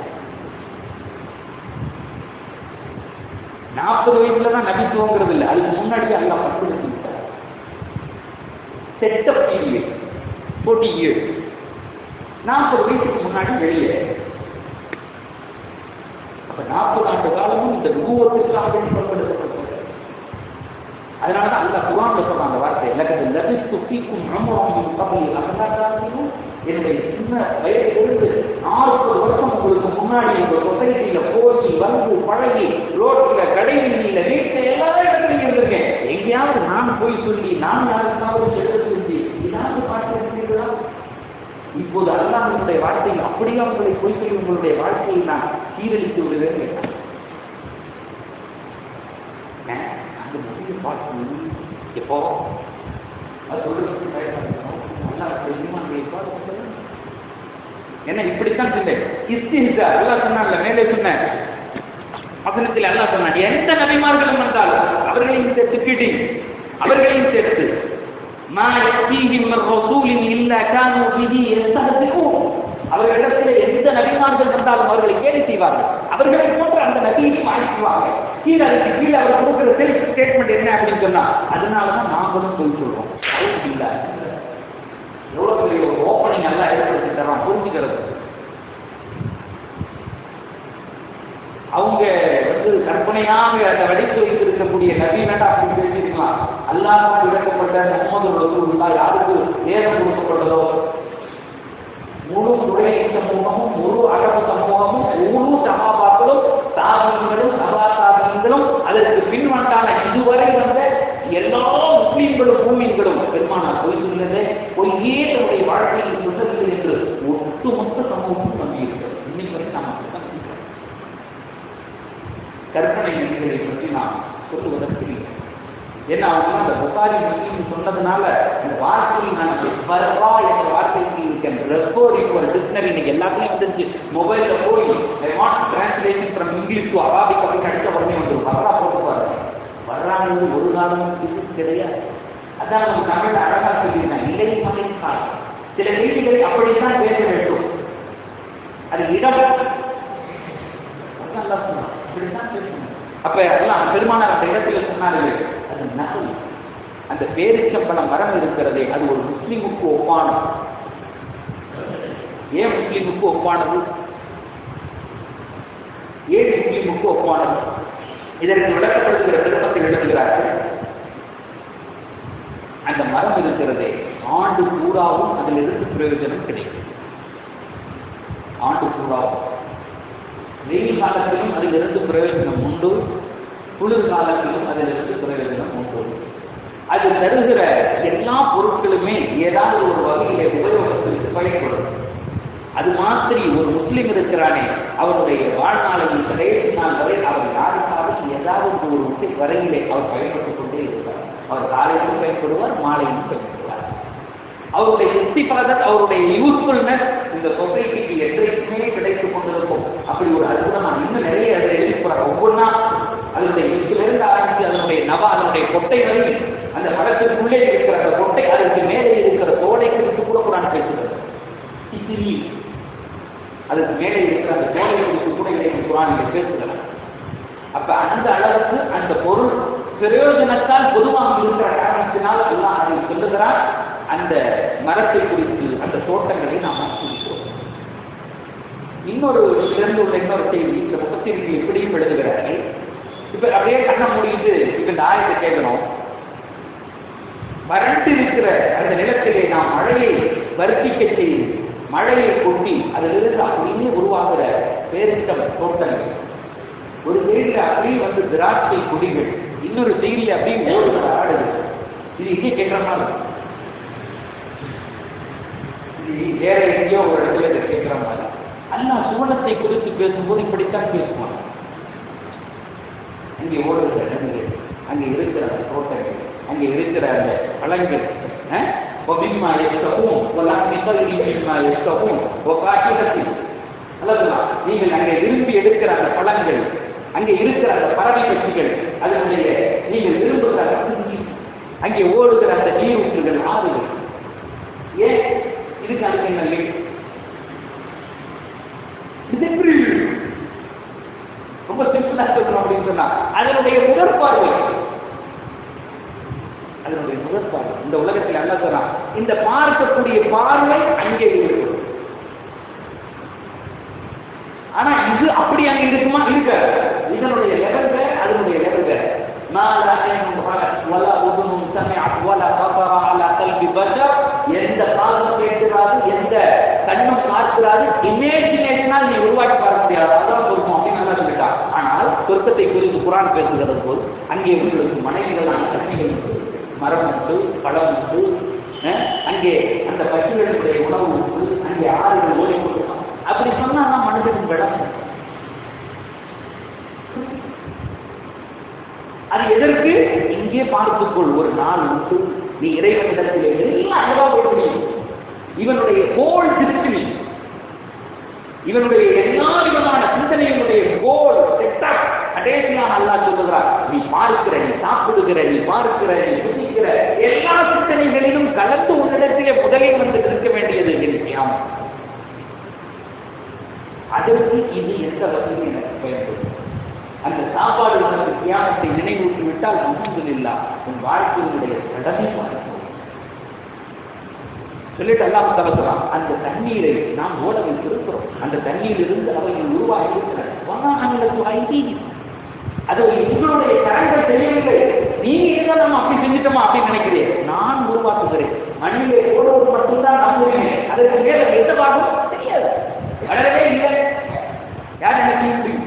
நாற்பது வயசுல தான் நபித்துவங்கிறது இல்லை அதுக்கு முன்னாடி அல்ல பட்டுடுத்தி விட்டார் செட்ட பீரியட் ஃபோர்ட்டி இயர்ஸ் நாற்பது வயசுக்கு முன்னாடி வெளியே அப்ப நாற்பது ஆண்டு காலமும் இந்த நூறுக்காக பயன்படுத்தப்பட்டது அதனாலதான் அந்த குரான் சொல்றான் அந்த வார்த்தை எனக்கு லபித்து பீக்கும் அம்மரம் கபலி அகலாத்தாலும் என்னுடைய சின்ன வயதிலிருந்து நாற்பது வருஷம் உங்களுக்கு முன்னாடி உங்க சொசைட்டியில போய் வந்து பழகி ரோட்ல கடைவீதியில வீட்டுல எல்லா இடத்துலையும் இருந்திருக்கேன் எங்கேயாவது நான் போய் சொல்லி நான் யாருக்காவது எழுத செஞ்சு ஏதாவது பாட்டு இருக்கிறீர்களா இப்போது அல்லாஹனுடைய வார்த்தையில் அப்படியே உங்களை போய் சொல்லி உங்களுடைய வாழ்க்கையை நான் சீரழித்து விடுவேன் கேட்டான் அந்த நபியை பார்த்து எப்போ அது சொல்றதுக்கு பயன்படுத்தணும் அல்லாஹ் ஈமான்களை பார்த்து என்ன இப்படித்தான் சொன்னேன் இஸ்திஹா அல்லாஹ் சொன்னான்ல மேலே சொன்னேன் வசனத்தில் அல்லாஹ் சொன்னான் எந்த நபிமார்களும் வந்தாலும் அவர்களையும் சேர்த்து கிடி அவர்களையும் சேர்த்து ما يأتيهم من رسول إلا كانوا به يستهزئون அவர்களிடத்தில் எந்த நபிமார்கள் வந்தாலும் அவர்களை கேலி செய்வார்கள் அவர்களை போன்ற அந்த நபியை மாற்றிக்குவாங்க கீழே அதுக்கு கீழே அவர் கொடுக்கிற செல்ஃப் ஸ்டேட்மெண்ட் என்ன அப்படின்னு சொன்னா அதனாலதான் நாங்களும் போய் சொல்றோம் அது இல்ல எவ்வளவு பெரிய ஒரு ஓப்பனிங் நல்லா ஏற்படுத்தி தரோம் புரிஞ்சுக்கிறது அவங்க வந்து கற்பனையாக அந்த வடித்து வைத்திருக்கக்கூடிய நவீனடா அப்படின்னு பேசியிருக்கலாம் அல்லாமல் இறக்கப்பட்ட முகமது ரசூலுல்லா யாருக்கு நேரம் கொடுக்கப்பட்டதோ முழு துறை சமூகமும் முழு அரபு சமூகமும் முழு சகாபாக்களும் சாதகங்களும் சபா சாதகங்களும் அதற்கு பின்வந்தான இதுவரை வந்த எல்லா முஸ்லீம்களும் பூமிகளும் பெருமானார் பொய் சொன்னதே பொய்யே தன்னுடைய வாழ்க்கையில் சொன்னதில்லை என்று ஒட்டுமொத்த சமூகமும் நம்பியிருக்கிறது இன்னைக்கு வரை நாம் அப்படித்தான் இருக்கிறோம். கற்பனை நபிகளை பற்றி நாம் சொல்லுவதற்கு இல்லை ஏன்னா அவங்க அந்த புகாரி முஸ்லீம் சொன்னதுனால இந்த வார்த்தையில் நமக்கு பர்வா என்ற வார்த்தைக்கு இருக்கேன் ரெஃபர் யுவர் டிக்ஷனரி இன்னைக்கு எல்லாத்துலயும் வந்துருச்சு மொபைல்ல போய் I want translation from English to Arabic அப்படின்னு அடிச்ச உடனே வந்துடும் பர்வா போட்டு பாருங்க வர்றாங்க ஒரு காலம் இது கிடையாது அதான் நம்ம தமிழ் அழகா சொல்லியிருந்தேன் இல்லை மலை காலம் சில செய்திகளை அப்படித்தான் பேச வேண்டும் அது இடம் நல்லா சொன்னான் இப்படித்தான் பேசணும் அப்ப எல்லாம் பெருமானார் அந்த இடத்துல சொன்னார்கள் அது நகல் அந்த பேரிச்சம்பளம் மரம் இருக்கிறதே அது ஒரு முஸ்லிமுக்கு ஒப்பானது ஏன் முஸ்லிமுக்கு ஒப்பானது ஏன் முஸ்லிமுக்கு ஒப்பானது இதற்கு விளக்கப்படுத்துகிற திருப்பத்தில் எழுதுகிறார்கள் அந்த மரம் இருக்கிறதே ஆண்டு பூராவும் அதிலிருந்து பிரயோஜனம் கிடைக்கும் ஆண்டு பூராவும் வெயில் காலத்திலும் அதிலிருந்து பிரயோஜனம் உண்டு குளிர் காலத்திலும் அதிலிருந்து பிரயோஜனம் உண்டு அது தருகிற எல்லா பொருட்களுமே ஏதாவது ஒரு வகையிலே உபயோகத்திற்கு பயன்படும் அது மாதிரி ஒரு முஸ்லிம் இருக்கிறானே அவருடைய வாழ்நாளில் கடைசி நாள் வரை அவர் யாருக்காவது ஏதாவது ஒரு முறை வரையிலே அவர் பயன்பட்டுக் கொண்டே இருப்பார் அவர் காலையிலும் பயன்படுவார் மாலையிலும் பயன்படுவார் அவருடைய இஸ்திபாதத் அவருடைய யூஸ்ஃபுல்னஸ் இந்த சொசைட்டிக்கு என்றைக்குமே கிடைத்துக் கொண்டிருக்கும் அப்படி ஒரு அற்புதமா இன்னும் நிறைய அதை எழுதிப்பார் ஒவ்வொன்றா அதனுடைய இருந்து ஆரம்பித்து அதனுடைய நவ அதனுடைய கொட்டை வரை அந்த படத்திற்குள்ளே இருக்கிற அந்த கொட்டை அதற்கு மேலே இருக்கிற தோடை குறித்து கூட குரான் பேசுகிறது இத்திரி அதுக்கு மேலே இருக்கிற அந்த தோடை குறித்து கூட இதை குரான் இங்கே பேசுகிறார் அப்ப அந்த அளவுக்கு அந்த பொருள் பிரயோஜனத்தால் பொதுவாக இருக்கிற காரணத்தினால் எல்லாம் அதை சொல்லுகிறார் அந்த மரத்தை குறித்து அந்த தோட்டங்களை நாம் குறிக்கிறோம் இன்னொரு இதிலிருந்து உள்ள இன்னொரு செய்தி இந்த முகத்திற்கு எப்படியும் எழுதுகிறார்கள் இப்ப அப்படியே கண்ண மூடிட்டு இப்ப இந்த ஆயத்தை கேட்கணும் வறண்டு இருக்கிற அந்த நிலத்திலே நாம் மழையை வர்த்திக்க செய்து மழையை கொட்டி அதிலிருந்து அப்படியே உருவாகிற பேரிட்டம் தோட்டங்கள் ஒரு செய்தியில அப்படியே வந்து திராட்சை கொடிகள் இன்னொரு செய்தியில அப்படியே ஓடுகிற ஆடுகள் இது இங்கே கேட்கிற மாதிரி இருக்கு. இது வேற எங்கேயோ ஒரு இடத்துல இதை கேட்கிற மாதிரி அல்லா சுவனத்தை குறித்து பேசும்போது இப்படித்தான் பேசுவான் அங்கே ஓடுகிற இடங்கள் அங்கே இருக்கிற அந்த தோட்டங்கள் அங்கே இருக்கிற அந்த பழங்கள் அஹ், وَمِمَّا يَشْتَهُونَ وَلَحْمِ طَيْرٍ مِمَّا يَشْتَهُونَ وَفَاكِهَةٍ அல்லதுமா நீங்கள் அங்கே விரும்பி எடுக்கிற அந்த பழங்கள் அங்கே இருக்கிற அந்த பறவை கட்சிகள் அதனுடைய நீங்கள் விரும்புகிற அந்த நீர், அங்கே ஓடுகிற அந்த நீரூற்றுகள் ஆறுகள் ஏன் இதுக்கு அதுக்கு என்ன link? இது எப்படி ரொம்ப சிம்பிளா சொல்லணும் அப்படின்னு சொன்னா அதனுடைய முதற்பார்வை அதனுடைய முதற்பார்வை இந்த உலகத்தில் அல்ல சொல்றான் இந்த பார்க்கக்கூடிய பார்வை அங்கே இருக்கு ஆனா இது அப்படி அங்க இருக்குமா இருக்க இதனுடைய லெவல் வேற அதனுடைய லெவல் வேற ما لا عين رأت ولا أذن سمعت ولا خطر على قلب بشر எந்த காதும் கேட்கிறாது எந்த கண்ணும் பார்க்கிறாது இமேஜினேஷனால் நீ உருவாக்கி பார்க்க முடியாது அதான் பொறுக்கும் அப்படின்னு நல்லா சொல்லிட்டான் ஆனால் சொர்க்கத்தை குறித்து குரான் பேசுகிறது போல் அங்கே உங்களுக்கு மனைவிகளான கட்சிகள் உண்டு மரம் உண்டு பழம் உண்டு அஹ், அங்கே அந்த பசுகளுடைய உணவு உண்டு அங்கே ஆறுகள் ஓடிக்கொண்டிருக்கும் அப்படி சொன்னா மனிதனின் விடம் அது எதற்கு இங்கே பார்த்துக்கொள் ஒரு நாள் உண்டு நீ இறைவனிடத்திலே எல்லாம் அழகா போட முடியும் இவனுடைய கோல் திருப்தி இவனுடைய எல்லா விதமான சிந்தனையினுடைய கோல் செட்டப் கடைசியாக அல்லாஹ் சொல்லுகிறார் நீ பார்க்கிற நீ சாப்பிடுகிற நீ பார்க்கிற நீ சுதிக்கிற எல்லா சிந்தனைகளிலும் கலந்து உன்னிடத்திலே முதலில் வந்து இருக்க வேண்டியது இருக்கிறான் அதற்கு இது எந்த வசதியும் எனக்கு பயன்படும் அந்த சாப்பாடு உனக்கு தியானத்தை நினைவூட்டி விட்டால் அல்ஹம்துலில்லாஹ் உன் வாழ்க்கையினுடைய கடமை மாறும் சொல்லிட்டு அல்லாஹ் தலத்துறான் அந்த தண்ணீரை நாம் ஓட வைத்திருக்கிறோம் அந்த தண்ணீரிலிருந்து அவைகள் உருவாகி இருக்கிறன வானங்களுக்கு ஐதீகி அது உங்களுடைய கரங்கள் செய்யவில்லை நீங்க ஏதோ நம்ம அப்படி செஞ்சுட்டோமா அப்படின்னு நினைக்கிறேன் நான் உருவாக்குகிறேன் மண்ணிலே ஓடுவது மட்டும்தான் நம்புகிறேன் அதற்கு மேல எந்த பாகம் தெரியாது வளரவே இல்லை யார் நினைக்க முடியும்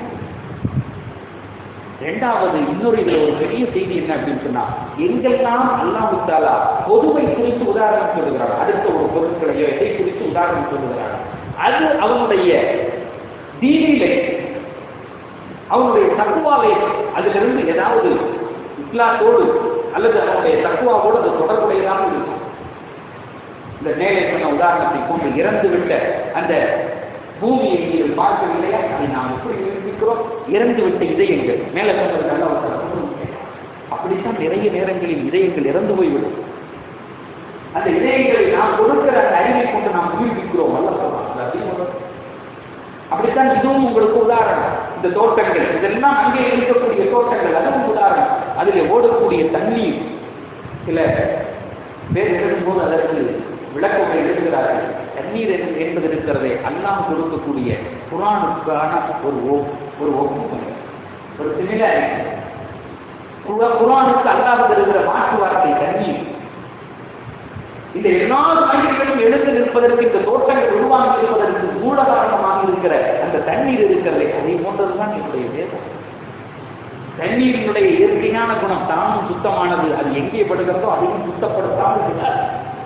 இரண்டாவது இன்னொரு இதுல ஒரு பெரிய செய்தி என்ன அப்படின்னு சொன்னா எங்கெல்லாம் அல்லாஹு தாலா பொதுவை குறித்து உதாரணம் சொல்லுகிறார் அடுத்த ஒரு பொருட்களையோ எதை குறித்து உதாரணம் சொல்லுகிறார் அது அவனுடைய தீனிலை அவனுடைய தக்குவாவை அதிலிருந்து ஏதாவது இஸ்லாத்தோடு அல்லது அவனுடைய தக்குவாவோடு அது தொடர்புடையதாக இருக்கும் இந்த மேலே சொன்ன உதாரணத்தை கொண்டு இறந்து விட்ட அந்த பூமியை நீங்கள் பார்க்கவில்லையா அதை நாம் எப்படி நிரூபிக்கிறோம் இறந்து விட்ட இதயங்கள் மேலே சொன்னது நல்ல ஒரு தகவல். அப்படித்தான் நிறைய நேரங்களில் இதயங்கள் இறந்து போய்விடும் அந்த இதயங்களை நாம் கொடுக்கிற அந்த அறிவை கொண்டு நாம் நிரூபிக்கிறோம் அல்ல சொல்லலாம் அப்படித்தான் இதுவும் உங்களுக்கு உதாரணம் இந்த தோட்டங்கள் இதெல்லாம் அங்கே இருக்கக்கூடிய தோட்டங்கள் அதுவும் உதாரணம் அதில் ஓடக்கூடிய தண்ணீர் சில பேர் எழுதும்போது அதற்கு விளக்கத்தை எழுதுகிறார்கள் தண்ணீர் என்று- என்பது இருக்கிறதே அல்லாஹ் கொடுக்கக்கூடிய குரானுக்கான ஒரு ஒப்- ஒரு ஒப்புமை ஒரு சிமிலாரிட்டி குரானுக்கு அல்லாஹ் இருக்கிற மாற்று வார்த்தை தண்ணீர் இந்த எல்லா காய்கறிகளும் எழுந்து நிற்பதற்கு இந்த தோட்டங்கள் உருவாகி இருப்பதற்கு மூல காரணமாக இருக்கிற அந்த தண்ணீர் இருக்கிறதே அதை போன்றதுதான் என்னுடைய வேதம் தண்ணீரினுடைய இயற்கையான குணம் தானும் சுத்தமானது அது எங்கே படுகிறதோ அதையும் சுத்தப்படுத்தாமல் இருக்கிறார்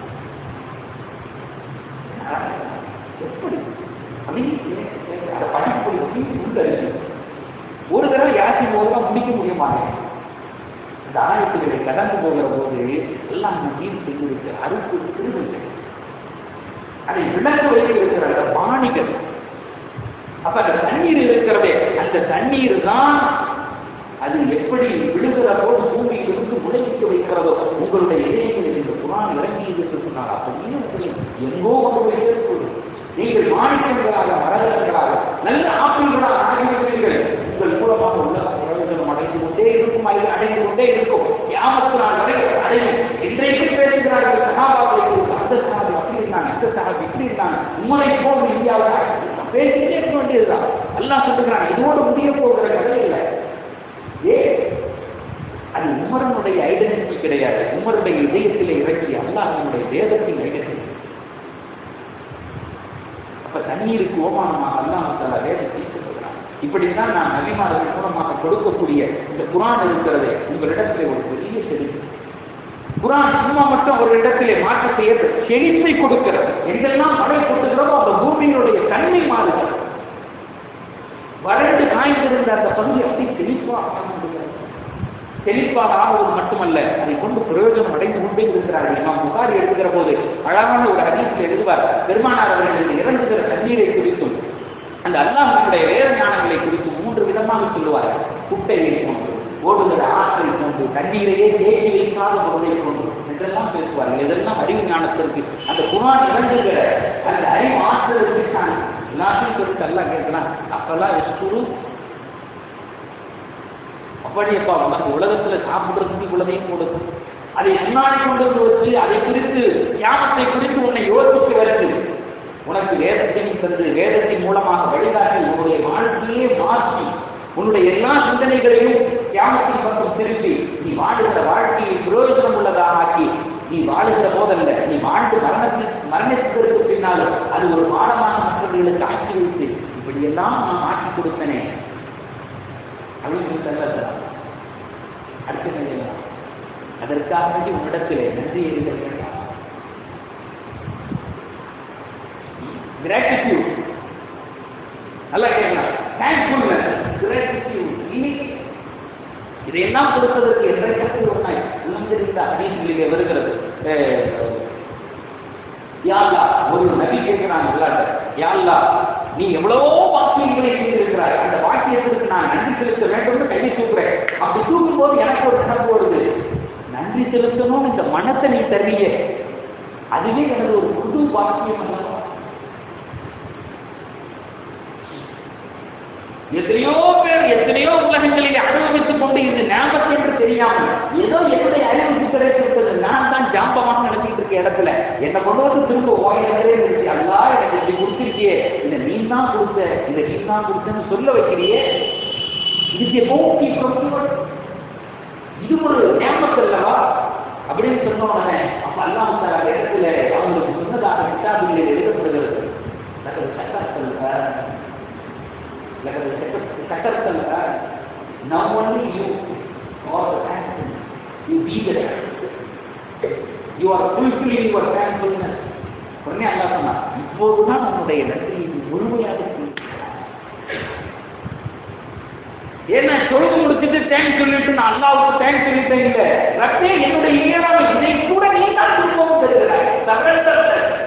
எப்படி அப்படின்னு அதை படிப்பு உள்ளறிவு ஒரு தடவை யாசி போதுதான் முடிக்க முடிய மாட்டேன் இந்த ஆயத்துகளை கடந்து போகிற போது எல்லாம் அந்த மீன் செய்து இருக்கிற அறுப்பு திருவிழை அதை விளக்க வைத்து இருக்கிற அந்த பாணிகள் அப்ப அந்த தண்ணீர் இருக்கிறதே அந்த தண்ணீர் தான் அது எப்படி விழுகிற போது பூமியில் இருந்து முளைவிக்க வைக்கிறதோ உங்களுடைய இதயங்களில் இந்த குரான் இறங்கியது என்று சொன்னார் அப்படியே உங்களை எங்கோ கொண்டு போய் சேர்க்கிறது நீங்கள் மாணிக்கங்களாக மரகதங்களாக நல்ல ஆப்பிள்களாக ஆகிவிடுவீர்கள் உங்கள் மூலமாக உள்ள பிரயோஜனம் அடைந்து கொண்டே இருக்கும் அது அடைந்து கொண்டே இருக்கும் யாமத்து நாள் வரை அடையும் இன்றைக்கு பேசுகிறார்கள் சகாபாக்களை குறித்து அந்த சகாபி அப்படி இருந்தாங்க இந்த சகாபி இப்படி இருந்தாங்க உங்களை போல் இந்தியாவில் பேசிட்டே இருக்க வேண்டியதுதான் எல்லாம் சொல்லுகிறாங்க இதோடு முடிய போகிற கதை இல்லை ஏ அது உமரனுடைய ஐடென்டிட்டி கிடையாது உமருடைய இதயத்திலே இறக்கி அல்லாஹனுடைய வேதத்தின் ஐடென்டிட்டி அப்ப தண்ணீருக்கு ஓமானமாக அல்லாஹால வேதத்தை சொல்லுகிறான் இப்படித்தான் நான் நபிமார்கள் மூலமாக கொடுக்கக்கூடிய இந்த குரான் இருக்கிறதே உங்களிடத்திலே ஒரு பெரிய செழிப்பு குரான் சும்மா மட்டும் ஒரு இடத்திலே மாற்றத்தை ஏற்ப செழிப்பை கொடுக்கிறது எங்கெல்லாம் மழை கொட்டுகிறதோ அந்த பூமியினுடைய தன்மை மாறுகிறது வறண்டு காய்ந்திருந்த அந்த பகுதி அப்படி செழிப்பாக ஆகிவிடுகிறது. செழிப்பாக ஆகுவது மட்டுமல்ல அதை கொண்டு பிரயோஜனம் அடைந்து கொண்டே இருக்கிறார்கள் நாம் புகாரி எழுதுகிற போது அழகான ஒரு அதிகத்தில் எழுதுவார் பெருமானார் அவர்கள் இறங்குகிற தண்ணீரை குறித்தும் அந்த அல்லாஹனுடைய வேத ஞானங்களை குறித்தும் மூன்று விதமாக சொல்லுவார் குட்டையை கொண்டு ஓடுகிற ஆற்றை கொண்டு தண்ணீரையே தேக்கி வைக்காத பொருளை கொண்டு என்றெல்லாம் பேசுவார்கள் இதெல்லாம் அறிவு ஞானத்திற்கு அந்த குரான் இறங்குகிற அந்த அறிவு ஆற்றலுக்கு தான் எல்லாத்தையும் சொல்லிட்டு எல்லாம் கேட்கலாம் அப்பெல்லாம் எஸ்கூரு அப்படியப்பா உனக்கு உலகத்துல சாப்பிடுறதுக்கு இவ்வளவையும் கொடுக்கும் அதை முன்னாடி கொண்டு வந்து வச்சு அதை குறித்து ஞானத்தை குறித்து உன்னை யோசித்து வருது உனக்கு வேதத்தையும் தந்து வேதத்தின் மூலமாக வழிகாட்டி உன்னுடைய வாழ்க்கையே மாற்றி உன்னுடைய எல்லா சிந்தனைகளையும் தியாகத்தின் பக்கம் திருப்பி நீ வாழுகிற வாழ்க்கையை பிரயோஜனம் உள்ளதாக ஆக்கி நீ வாழுகிற போதல்ல நீ வாழ்ந்து மரணத்தில் மரணித்ததற்கு பின்னால் அது ஒரு பாடமாக மற்றவர்களுக்கு ஆக்கி வைத்து இப்படியெல்லாம் நான் ஆக்கி கொடுத்தனே அப்படின்னு சொல்லல அடுத்த நிலையா அதற்காக வேண்டி உன்னிடத்திலே நன்றி எறிதல் வேண்டாம் கிராட்டிடியூட் நல்லா கேட்கலாம் தேங்க்ஃபுல்னஸ் கிராட்டிடியூட் இன்னைக்கு இதையெல்லாம் கொடுத்ததற்கு எந்த இடத்தில் ஒரு நாய் உள்ளம் தெரிந்த அதீசிலே வருகிறது யாழ்லா ஒரு நபி கேட்கிறான் அல்லாட்ட யாழ்லா நீ எவ்வளவோ வாக்கியங்களை செய்திருக்கிறாய் அந்த வாக்கியத்திற்கு நான் நன்றி செலுத்த வேண்டும் கையை தூக்குறேன் அப்படி தூக்கும் போது எனக்கு ஒரு நினைப்பு வருது நன்றி செலுத்தணும் இந்த மனத்தை நீ தருவிய அதுவே எனது ஒரு புது வாக்கியம் அல்லவா எத்தனையோ பேர் எத்தனையோ உலகங்களில் அனுபவித்துக் கொண்டு இது ஞாபகம் என்று தெரியாமல் ஏதோ என்னுடைய அறிவுக்கு கிடைத்திருக்கிறது நான் தான் ஜாம்பமாக நடத்திட்டு இருக்க இடத்துல என்னை கொண்டு வந்து திரும்ப ஓயிலே இருந்துச்சு அல்லா எனக்கு இப்படி கொடுத்திருக்கியே இந்த நீ தான் கொடுத்த இந்த நீ தான் கொடுத்தன்னு சொல்ல வைக்கிறியே இதுக்கு நோக்கி இது ஒரு ஞாபகம் அல்லவா அப்படின்னு சொன்ன உடனே அப்ப அல்லாம அந்த இடத்துல அவங்களுக்கு சொன்னதாக கிட்டாபில் எழுதப்படுகிறது சட்டத்தில் لقد ذكرت الآن not only you or the thankful you be the thankful you are fulfilling your thankfulness உடனே அல்லா சொன்னா இப்போதுதான் உன்னுடைய நன்றியை முழுமையாக ஏன்னா தொழுது முடிச்சுட்டு தேங்க்ஸ் சொல்லிட்டு நான் அல்லாவுக்கு தேங்க்ஸ் சொல்லிட்டேன் இல்ல ரத்தே என்னுடைய இயலாமை இதை கூட நீ தான் திரும்பவும் பெறுகிறாய் சரண்டர்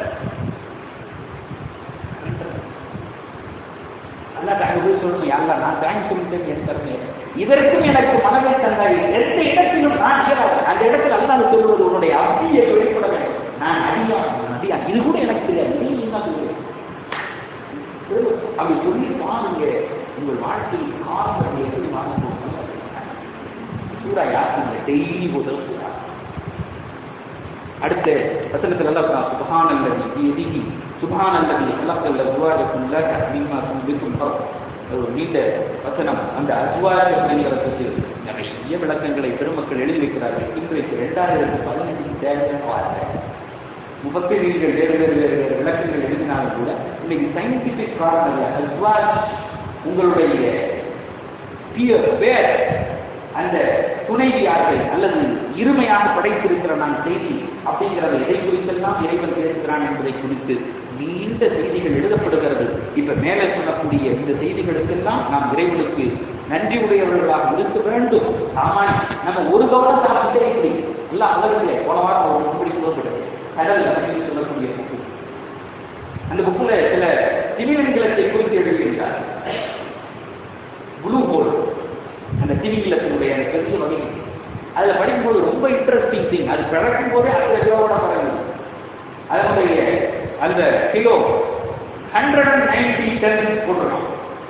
அல்லா போய் சொல்லணும் யாரா நான் தேங்க்ஸ் சொல்லிட்டேன் என் தரமே இதற்கும் எனக்கு மனதை தந்தாய் எந்த இடத்திலும் நான் கேளாது அந்த இடத்துல அல்லாஹ் சொல்வது உன்னுடைய அபியை வெளிப்பட வேண்டும் நான் அடியா அடியா இது கூட எனக்கு தெரியாது நீ என்ன சொல்லுங்க அப்படி சொல்லி பாருங்க உங்கள் வாழ்க்கையில் காரணம் எப்படி மாறும் சூறா யாருங்க டெய்லி முதல் சூறா அடுத்த வசனத்தில் எல்லாம் சுபகானல்லதி எதிகி சுபகானல்லதி கலக்கல்ல அஜ்வாஜக்கும் லக மிம்மா தும்பிக்கும் ஒரு நீண்ட வசனம் அந்த அஜ்வாஜ் அப்படிங்கிறதுக்கு நிறைய விளக்கங்களை பெருமக்கள் எழுதி வைக்கிறார்கள் இன்றைக்கு இரண்டாயிரத்தி பதினஞ்சுக்கு தேவையான வார்த்தை முப்பத்திரீர்கள் வேறு வேறு வேறு வேறு விளக்கங்கள் எழுதினாலும் கூட இன்னைக்கு சயின்டிபிக் காரணம் அஜ்வாஜ் உங்களுடைய பியர் பேர் அந்த துணைவியார்கள் அல்லது இருமையாக படைத்திருக்கிற நான் செய்தி அப்படிங்கிறத எதை குறித்தெல்லாம் இறைவன் பேசுகிறான் என்பதை குறித்து நீண்ட செய்திகள் எழுதப்படுகிறது இப்ப மேலே சொல்லக்கூடிய இந்த செய்திகளுக்கெல்லாம் நாம் இறைவனுக்கு நன்றி உடையவர்களாக இருக்க வேண்டும் ஆமா நம்ம ஒரு கவனம் சாப்பிட்டே இப்படி எல்லா உலகத்திலே போன வாரம் ஒரு முப்படி சொல்லப்படுது கடல் அப்படின்னு சொல்லக்கூடிய புக்கு அந்த புக்குல சில திமிரன்களத்தை குறித்து எழுதியிருந்தார் ப்ளூ ஹோல் அந்த திமிங்கிலத்தினுடைய அந்த பெரிய வகை அதுல படிக்கும்போது ரொம்ப இன்ட்ரெஸ்டிங் திங் அது பிறக்கும் போதே அந்த கிலோவோட பழகுது அதனுடைய அந்த kilo hundred and ninety ton போடுறோம்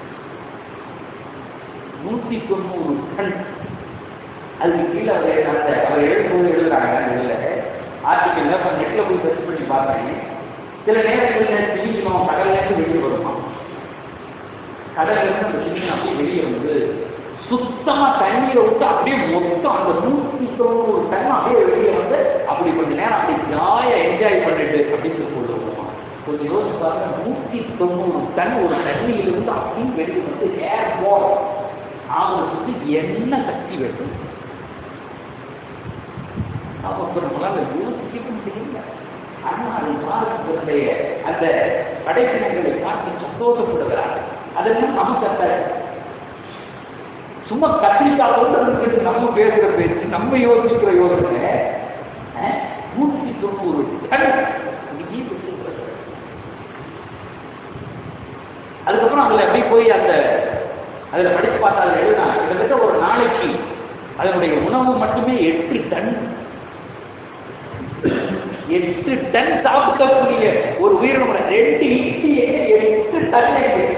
நூத்தி தொண்ணூறு டன் அதுக்கு கீழே அவர் அந்த அவர் எழுதும்போது எழுதுறாங்க இதுல ஆர்டிக்கல்ல அப்ப நெட்ல போய் சர்ச் பண்ணி பார்த்தேன் சில நேரங்களில் திமிங்கலம் கடல்ல இருந்து வெளியே வருமா கடல்ல இருந்து அந்த திமிங்கலம் அப்படியே வெளியே வந்து சுத்தமா தண்ணீரை விட்டு அப்படியே மொத்தம் அந்த நூத்தி தொண்ணூறு டன் அப்படியே வெளியே வந்து அப்படி கொஞ்ச நேரம் அப்படி ஜாயா என்ஜாய் பண்ணிட்டு அப்படின்னு சொல்லுவோம் கொஞ்சம் யோசிச்சு பாருங்க நூத்தி தொண்ணூறு டன் ஒரு தண்ணியிலிருந்து அப்படியே வெளியே வந்து ஏர் போல் அவங்களுக்கு என்ன சக்தி வேண்டும் அப்ப நம்மளால யோசிக்க முடியல ஆனா அதை பார்க்கக்கூடிய அந்த படைப்பினங்களை பார்த்து சந்தோஷப்படுகிறார் அதெல்லாம் நமக்கு அந்த சும்மா கத்திரிக்காய் கொண்டு நம்ம பேசுற பேச்சு நம்ம யோசிக்கிற யோசனை நூத்தி தொண்ணூறு அதுக்கப்புறம் அதுல எப்படி போய் அந்த அதுல படிச்சு பார்த்தா அதுல எழுதினா கிட்டத்தட்ட ஒரு நாளைக்கு அதனுடைய உணவு மட்டுமே எட்டு டன் எட்டு டன் சாப்பிடக்கூடிய ஒரு உயிரினம் ரெண்டு இட்லியே எட்டு டன்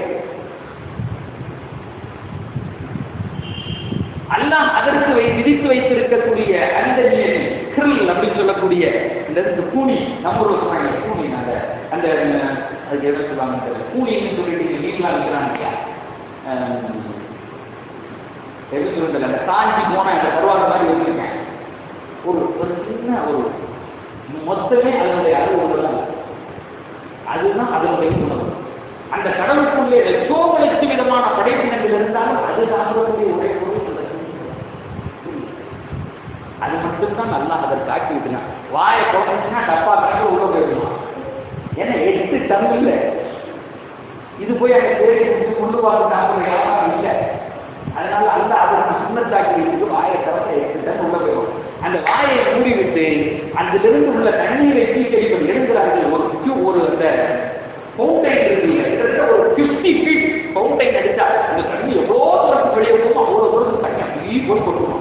அல்லாம் அதற்கு விதித்து வைத்திருக்கக்கூடிய அந்த கிரில் அப்படின்னு சொல்லக்கூடிய இந்த இந்த கூனி நம்ம ஊர்ல சொன்னாங்க கூனி நாங்க அந்த அதுக்கு எதை சொல்லுவாங்க தெரியல கூனின்னு சொல்லிட்டு மீன்லாம் இருக்கிறாங்க இல்லையா எது சொல்றது அந்த சாஞ்சி போன அந்த பருவாத மாதிரி வச்சிருக்கேன் ஒரு ஒரு சின்ன ஒரு மொத்தமே அதனுடைய அளவு தான் அதுதான் அதனுடைய உணவு அந்த கடலுக்குள்ளே சோமலுக்கு விதமான படைப்பினங்கள் இருந்தாலும் அது சாப்பிடக்கூடிய ஒரே பொருள் இந்த துணி. அது மட்டும்தான் நல்லா அதை தாக்கி விட்டுனான் வாயை குழந்தைச்சுன்னா டப்பா கணக்கு உள்ள போயிடுவான் ஏன்னா எட்டு டன் இல்லை இது போய் அந்த தேடி முடிச்சு கொண்டு வாங்க சாப்பிட வியாபாரம் இல்லை அதனால அந்த அதை சுண்ணத்தாக்கி வைத்து வாயை திறந்து எட்டு டன் உள்ள போயிடும் அந்த வாயை மூடி விட்டு அதிலிருந்து உள்ள தண்ணீரை சீக்கரிப்பது எழுதுகிறார்கள் ஒரு queue, ஒரு அந்த ஃபவுண்டைன் இருக்குல்ல கிட்டத்தட்ட ஒரு பிப்டி ஃபீட் ஃபவுண்டைன் அடிச்சா அந்த தண்ணி எவ்வளோ தூரத்துக்கு வெளியே போகும் அவ்வளோ தூரத்துக்கு தண்ணி அப்படியே போய் கொட்டுவோம்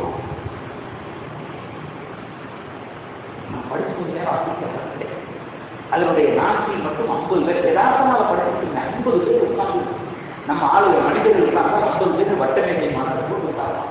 நான் படிச்சு கொஞ்ச நேரம் ஆரம்பிக்கிறேன் அதனுடைய நாட்கள் மட்டும் ஐம்பது பேர் யதார்த்தமாக படிச்சுட்டு ஐம்பது பேர் உட்கார்ந்து நம்ம ஆளுங்க மனிதர்கள் இருக்காங்க ஐம்பது பேர் வட்டமேஜை மாணவர் போட்டு உட்காரலாம்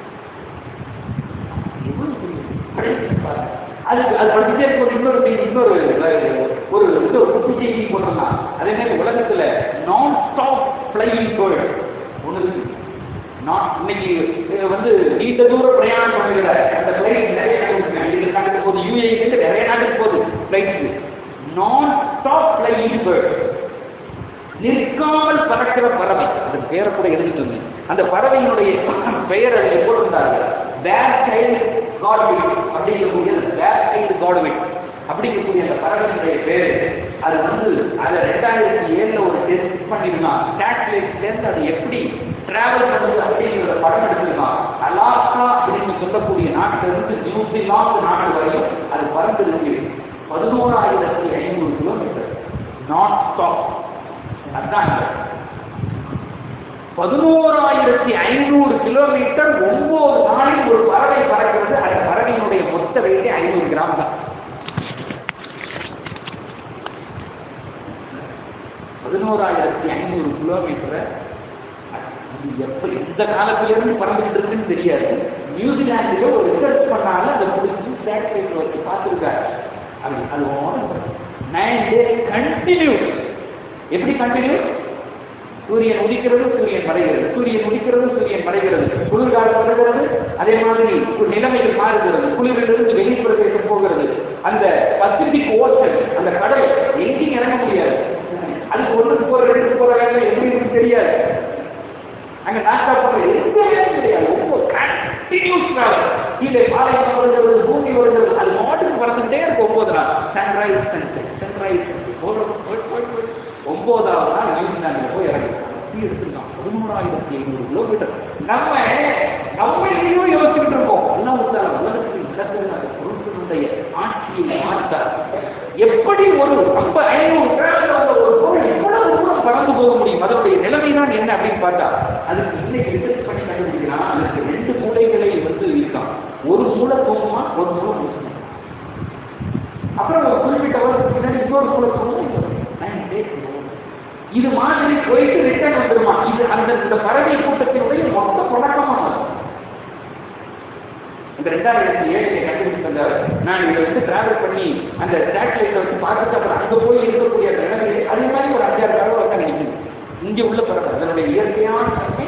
எவ்வளவு பெரிய படிச்சு பாருங்க. அதுக்கு அது படிச்சுட்டே இருக்கும் இன்னொரு செய்தி, இன்னொரு ஒரு இன்னொரு குட்டி செய்தி போட்டிருந்தான் அதே மாதிரி உலகத்துல நான் ஸ்டாப் பிளையிங் பேர்ட் ஒண்ணு இருக்கு. நான் இன்னைக்கு அஹ், வந்து நீண்ட தூர பிரயாணம் பண்ணுகிற அந்த பிளைட் நிறைய நாட்டுக்கு அமெரிக்க நாட்டுக்கு போகுது யூஏக்கு நிறைய நாட்டுக்கு போகுது பிளைட்ஸ் நான் ஸ்டாப் பிளையிங் பேர்ட் நிற்காமல் பறக்கிற பறவை அதன் பெயரை கூட எழுதிட்டு அந்த பறவையினுடைய பெயர் அதில் போட்டிருந்தார்கள் பேர் சைல்டு காட்விட் அப்படிங்கக்கூடிய பேர் சைல்டு காட்விட் அப்படிங்கக்கூடிய அந்த பறவையினுடைய பேரு அது வந்து அதை ரெண்டாயிரத்தி ஏழுல ஒரு டெஸ்ட் பண்ணிருந்தான் சேட்டலைட்ல இருந்து அது எப்படி டிராவல் பண்ணுது அப்படிங்கிற படம் எடுத்திருக்கான் அலாஸ்கா அப்படின்னு சொல்லக்கூடிய நாட்டில இருந்து நியூசிலாந்து நாடு வரையும் அது பறந்துருக்கு பதினோராயிரத்தி ஐநூறு கிலோமீட்டர் நான் ஸ்டாப் அதான் இது. பதினோராயிரத்தி ஐநூறு கிலோமீட்டர் ஒன்பது நாளில் ஒரு பறவை பறக்கிறது அந்த பறவையினுடைய மொத்த வெயிட்டே ஐநூறு கிராம் தான் பதினோராயிரத்தி ஐநூறு கிலோமீட்டரை அது எப்ப எந்த காலத்துல இருந்து பறந்துகிட்டு இருக்குன்னு தெரியாது நியூசிலாந்துல ஒரு ரிசர்ச் பண்ணாலும் அதை முடிச்சு சேட்டலைட் வச்சு பார்த்துருக்காரு அப்படி அது நைன் டேஸ் கண்டினியூ எப்படி கண்டினியூ சூரியன் உதிக்கிறது சூரியன் மறைகிறது சூரியன் உதிக்கிறது சூரியன் மறைகிறது குளிர்காலம் வருகிறது அதே மாதிரி ஒரு நிலைமைகள் மாறுகிறது குளிரிலிருந்து வெளிப்பிரதேசம் போகிறது அந்த பசிபிக் ஓஷன் அந்த கடல் எங்கேயும் இறங்க முடியாது அதுக்கு ஒன்றுக்கு போற ரெண்டு போற வேலை எப்படி இருக்குன்னு தெரியாது அங்க நாட்டா போற எதுவுமே கிடையாது ஒவ்வொரு கண்டினியூஸ் டிராவல் கீழே பாலைவனம் வருகிறது பூமி வருகிறது அது மாட்டுக்கு பறந்துட்டே இருக்கும் ஒன்பது நாள் சன்ரைஸ் சன்செட் சன்ரைஸ் ஒன்பதாவது நாள் நியூசிலாந்துல போய் இறங்கி அப்படி எடுத்துருக்கான் பதினோராயிரத்தி ஐநூறு கிலோமீட்டர் நம்ம நம்ம எங்கேயும் யோசிச்சுட்டு இருக்கோம் எல்லாம் உத்தார உலகத்தில் நடக்கிற அந்த பொருட்களுடைய ஆட்சியை மாற்றார் எப்படி ஒரு ரொம்ப ஐநூறு கிலோமீட்டர் உள்ள ஒரு பொருள் எவ்வளவு தூரம் பறந்து போக முடியும் அதனுடைய நிலைமை தான் என்ன அப்படின்னு பார்த்தா அதுக்கு இன்னைக்கு ரிசர்ச் பண்ணி கண்டுபிடிக்கிறான் அதுக்கு ரெண்டு மூளைகளை வந்து இருக்கான் ஒரு மூளை தூங்குமா ஒரு மூளை முசுமா அப்புறம் ஒரு குறிப்பிட்ட வருஷத்துக்கு பின்னாடி இன்னொரு மூளை தூங்கும் நைன் டேஸ் இது மாதிரி போயிட்டு ரிட்டர்ன் வந்துருமா இது அந்த இந்த பறவை கூட்டத்தினுடைய மொத்த தொடக்கமானது இந்த ரெண்டாயிரத்தி ஏழுல கண்டுபிடிச்சிருந்தாரு நான் இதை வந்து டிராவல் பண்ணி அந்த சேட்டலைட்டை வச்சு பார்த்துட்டு அப்புறம் அங்க போய் இருக்கக்கூடிய அந்த நிலைமையை அதே மாதிரி ஒரு அஞ்சாறு தடவை தான் நினைக்குது இங்க உள்ள பறவை அதனுடைய இயற்கையான தன்மை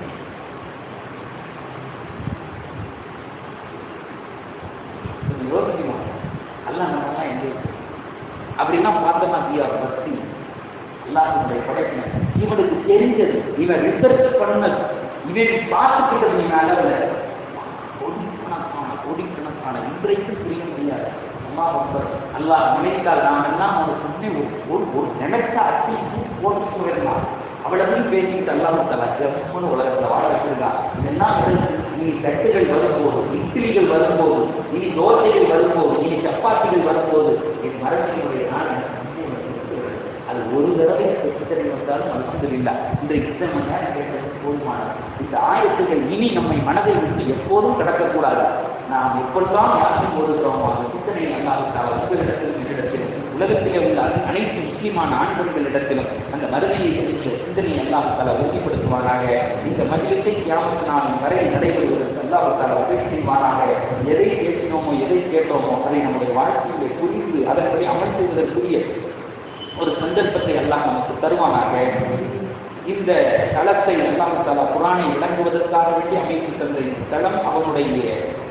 கொஞ்சம் யோசிக்கணும் அல்ல நம்ம எங்க இருக்கு? அப்படின்னா பார்த்தோம்னா we are பக்தி அல்லாஹ்வுடைய படைப்பினர் இவனுக்கு தெரிஞ்சது இவன் ரிசர்ச் பண்ணது இவன் பார்த்துக்கிட்டது நீ அளவில் கோடிக்கணக்கான கோடிக்கணக்கான இன்றைக்கு புரிய முடியாது அல்லாஹ் அக்பர். அல்லாஹ் நினைத்தால் நாம் எல்லாம் அவனுக்கு முன்னே ஒரு ஒரு ஒரு நினைச்ச அத்தி போட்டு போயிடலாம் அவ்வளவு பேசிக்கிட்டு அல்லாஹ் தலா சிறப்பான உலகத்துல வாழ வச்சிருக்கான் இதெல்லாம் வந்து இனி தட்டுகள் வரும்போது இட்லிகள் வரும்போது இனி தோசைகள் வரும்போது இனி சப்பாத்திகள் வரும்போது என் மரத்தினுடைய நான் எனக்கு முன்னே வச்சிருக்கிறது. அது ஒரு தடவை பிரச்சனை வந்தாலும் அல்ஹம்துலில்லாஹ் இன்றைக்கு இத்தனை மணி நேரம் கேட்டது போதுமானது இந்த ஆயத்துகள் இனி நம்மை மனதை விட்டு எப்போதும் கடக்கக்கூடாது நாம் எப்பொழுதெல்லாம் யாரும் போடுகிறோமோ அந்த சிந்தனை அல்லாவிட்டால் உங்களிடத்திலும் என்னிடத்திலும் உலகத்திலே உள்ள அனை- அனைத்து முக்கியமான ஆண்களிடத்திலும் அந்த மறுமையை குறித்த சிந்தனை அல்லாஹால உறுதிப்படுத்துவானாக இந்த மதியத்தை கியாமத்து நாளும் வரை நடைபெறுவதற்கு அல்லாஹால உதவி செய்வானாக எதை பேசினோமோ எதை கேட்டோமோ அதை நம்முடைய வாழ்க்கையிலே புரிந்து அதன்படி அமல் செய்வதற்குரிய ஒரு சந்தர்ப்பத்தை எல்லாம் நமக்கு தருவானாக இந்த தளத்தை அல்லாஹ் தாலா குரானை விளங்குவதற்காக வேண்டி அமைத்து தந்த இந்த தளம் அவனுடைய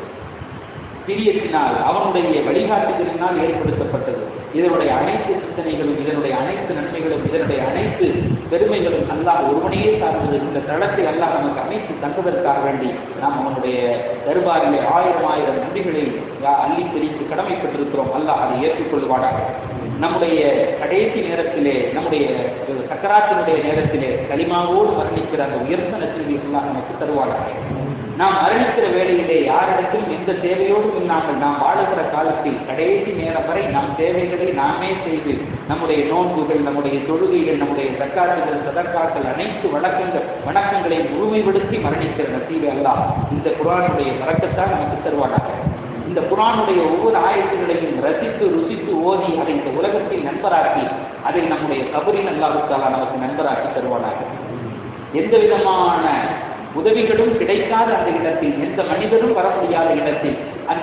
பிரியத்தினால் அவனுடைய வழிகாட்டுதலினால் ஏற்படுத்தப்பட்டது இதனுடைய அனைத்து சிந்தனைகளும் இதனுடைய அனைத்து நன்மைகளும் இதனுடைய அனைத்து பெருமைகளும் அல்லாஹ் ஒருவனையே சார்ந்தது இந்த தளத்தை அல்லாஹ் நமக்கு அமைத்து தந்ததற்காக வேண்டி நாம் அவனுடைய தருபாரிலே ஆயிரம் ஆயிரம் நன்றிகளை அள்ளி தெளித்து கடமைப்பட்டிருக்கிறோம் அல்லாஹ் அதை ஏற்றுக்கொள்வானாக நம்முடைய கடைசி நேரத்திலே நம்முடைய சக்கராத்தினுடைய நேரத்திலே களிமாவோடு மரணிக்கிற அந்த உயர்ந்த நச்சினை எல்லாம் நமக்கு தருவானாக நாம் மரணிக்கிற வேளையிலே யாரிடத்திலும் எந்த தேவையோடும் இல்லாமல் நாம் வாழுகிற காலத்தில் கடைசி நேரம் வரை நம் தேவைகளை நாமே செய்து நம்முடைய நோன்புகள் நம்முடைய தொழுகைகள் நம்முடைய தக்காட்டுகள் சதற்காக்கள் அனைத்து வழக்கங்கள் வணக்கங்களை முழுமைப்படுத்தி மரணிக்கிற நசீவை அல்லாம் இந்த குரானுடைய வழக்கத்தான் நமக்கு தருவானாக இந்த குரானுடைய ஒவ்வொரு ஆயத்துகளையும் ரசித்து ருசித்து ஓதி அதை இந்த உலகத்தில் நண்பராக்கி அதை நம்முடைய கபரின் அல்லாவுக்கால நமக்கு நண்பராக்கி தருவானாக எந்த விதமான உதவிகளும் கிடைக்காத அந்த இடத்தில் எந்த மனிதனும் வர முடியாத இடத்தில் அந்த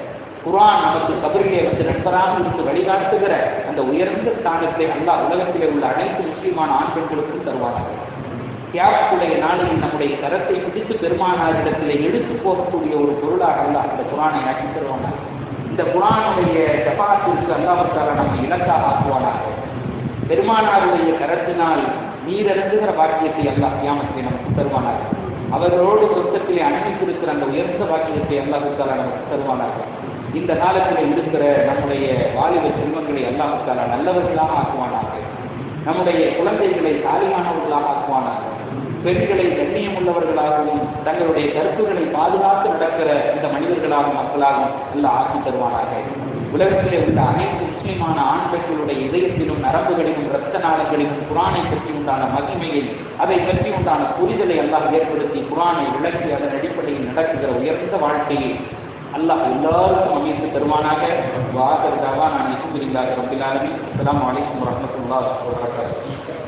குரான் நமக்கு கபரிலே வந்து நண்பராக இருந்து வழிகாட்டுகிற அந்த உயர்ந்த ஸ்தானத்தை அல்லாஹ் உலகத்திலே உள்ள அனைத்து முக்கியமான ஆண் பெண்களுக்கும் தருவானாக தியாகத்துடைய நாளில் நம்முடைய கரத்தை பிடித்து பெருமானாரிடத்திலே எடுத்து போகக்கூடிய ஒரு பொருளாக அல்ல அந்த குரானை ஆக்கி தருவானாக இந்த குரானுடைய ஜபாத்திற்கு அல்லாவுக்காக நம்ம இலக்காக ஆக்குவானாக பெருமானாருடைய கரத்தினால் நீரருந்துகிற பாக்கியத்தை அல்லாஹ் கியாமத்தை நமக்கு தருவானாக அவர்களோடு சொர்க்கத்திலே அனுமதித்திருக்கிற அந்த உயர்ந்த பாக்கியத்தை அல்லாஹுக்கால நமக்கு தருவானாக இந்த காலத்தில் இருக்கிற நம்முடைய வாலிப செல்வங்களை அல்லாஹுக்கால நல்லவர்களாக ஆக்குவானாக நம்முடைய குழந்தைகளை தாலிமானவர்களாக ஆக்குவானாக பெண்களை கண்ணியம் உள்ளவர்களாகவும் தங்களுடைய கருத்துக்களை பாதுகாத்து நடக்கிற இந்த மனிதர்களாகவும் மக்களாகவும் எல்லாம் ஆக்கி தருவானாக உலகத்திலே உள்ள அனைத்து முஸ்லிமான ஆண் பெண்களுடைய இதயத்திலும் நரம்புகளிலும் இரத்த நாளங்களிலும் குரானை பற்றி உண்டான மகிமையை அதை பற்றி உண்டான புரிதலை எல்லாம் ஏற்படுத்தி குரானை விளக்கி அதன் அடிப்படையில் நடக்குகிற உயர்ந்த வாழ்க்கையை அல்லாஹ் எல்லாருக்கும் அமைத்து தருவானாக வாசருக்காக நான் இசுபிரில்லாக ரபிலாலுமே அஸ்லாம் வலைக்கம் வரமத்துல்லா வரகாத்து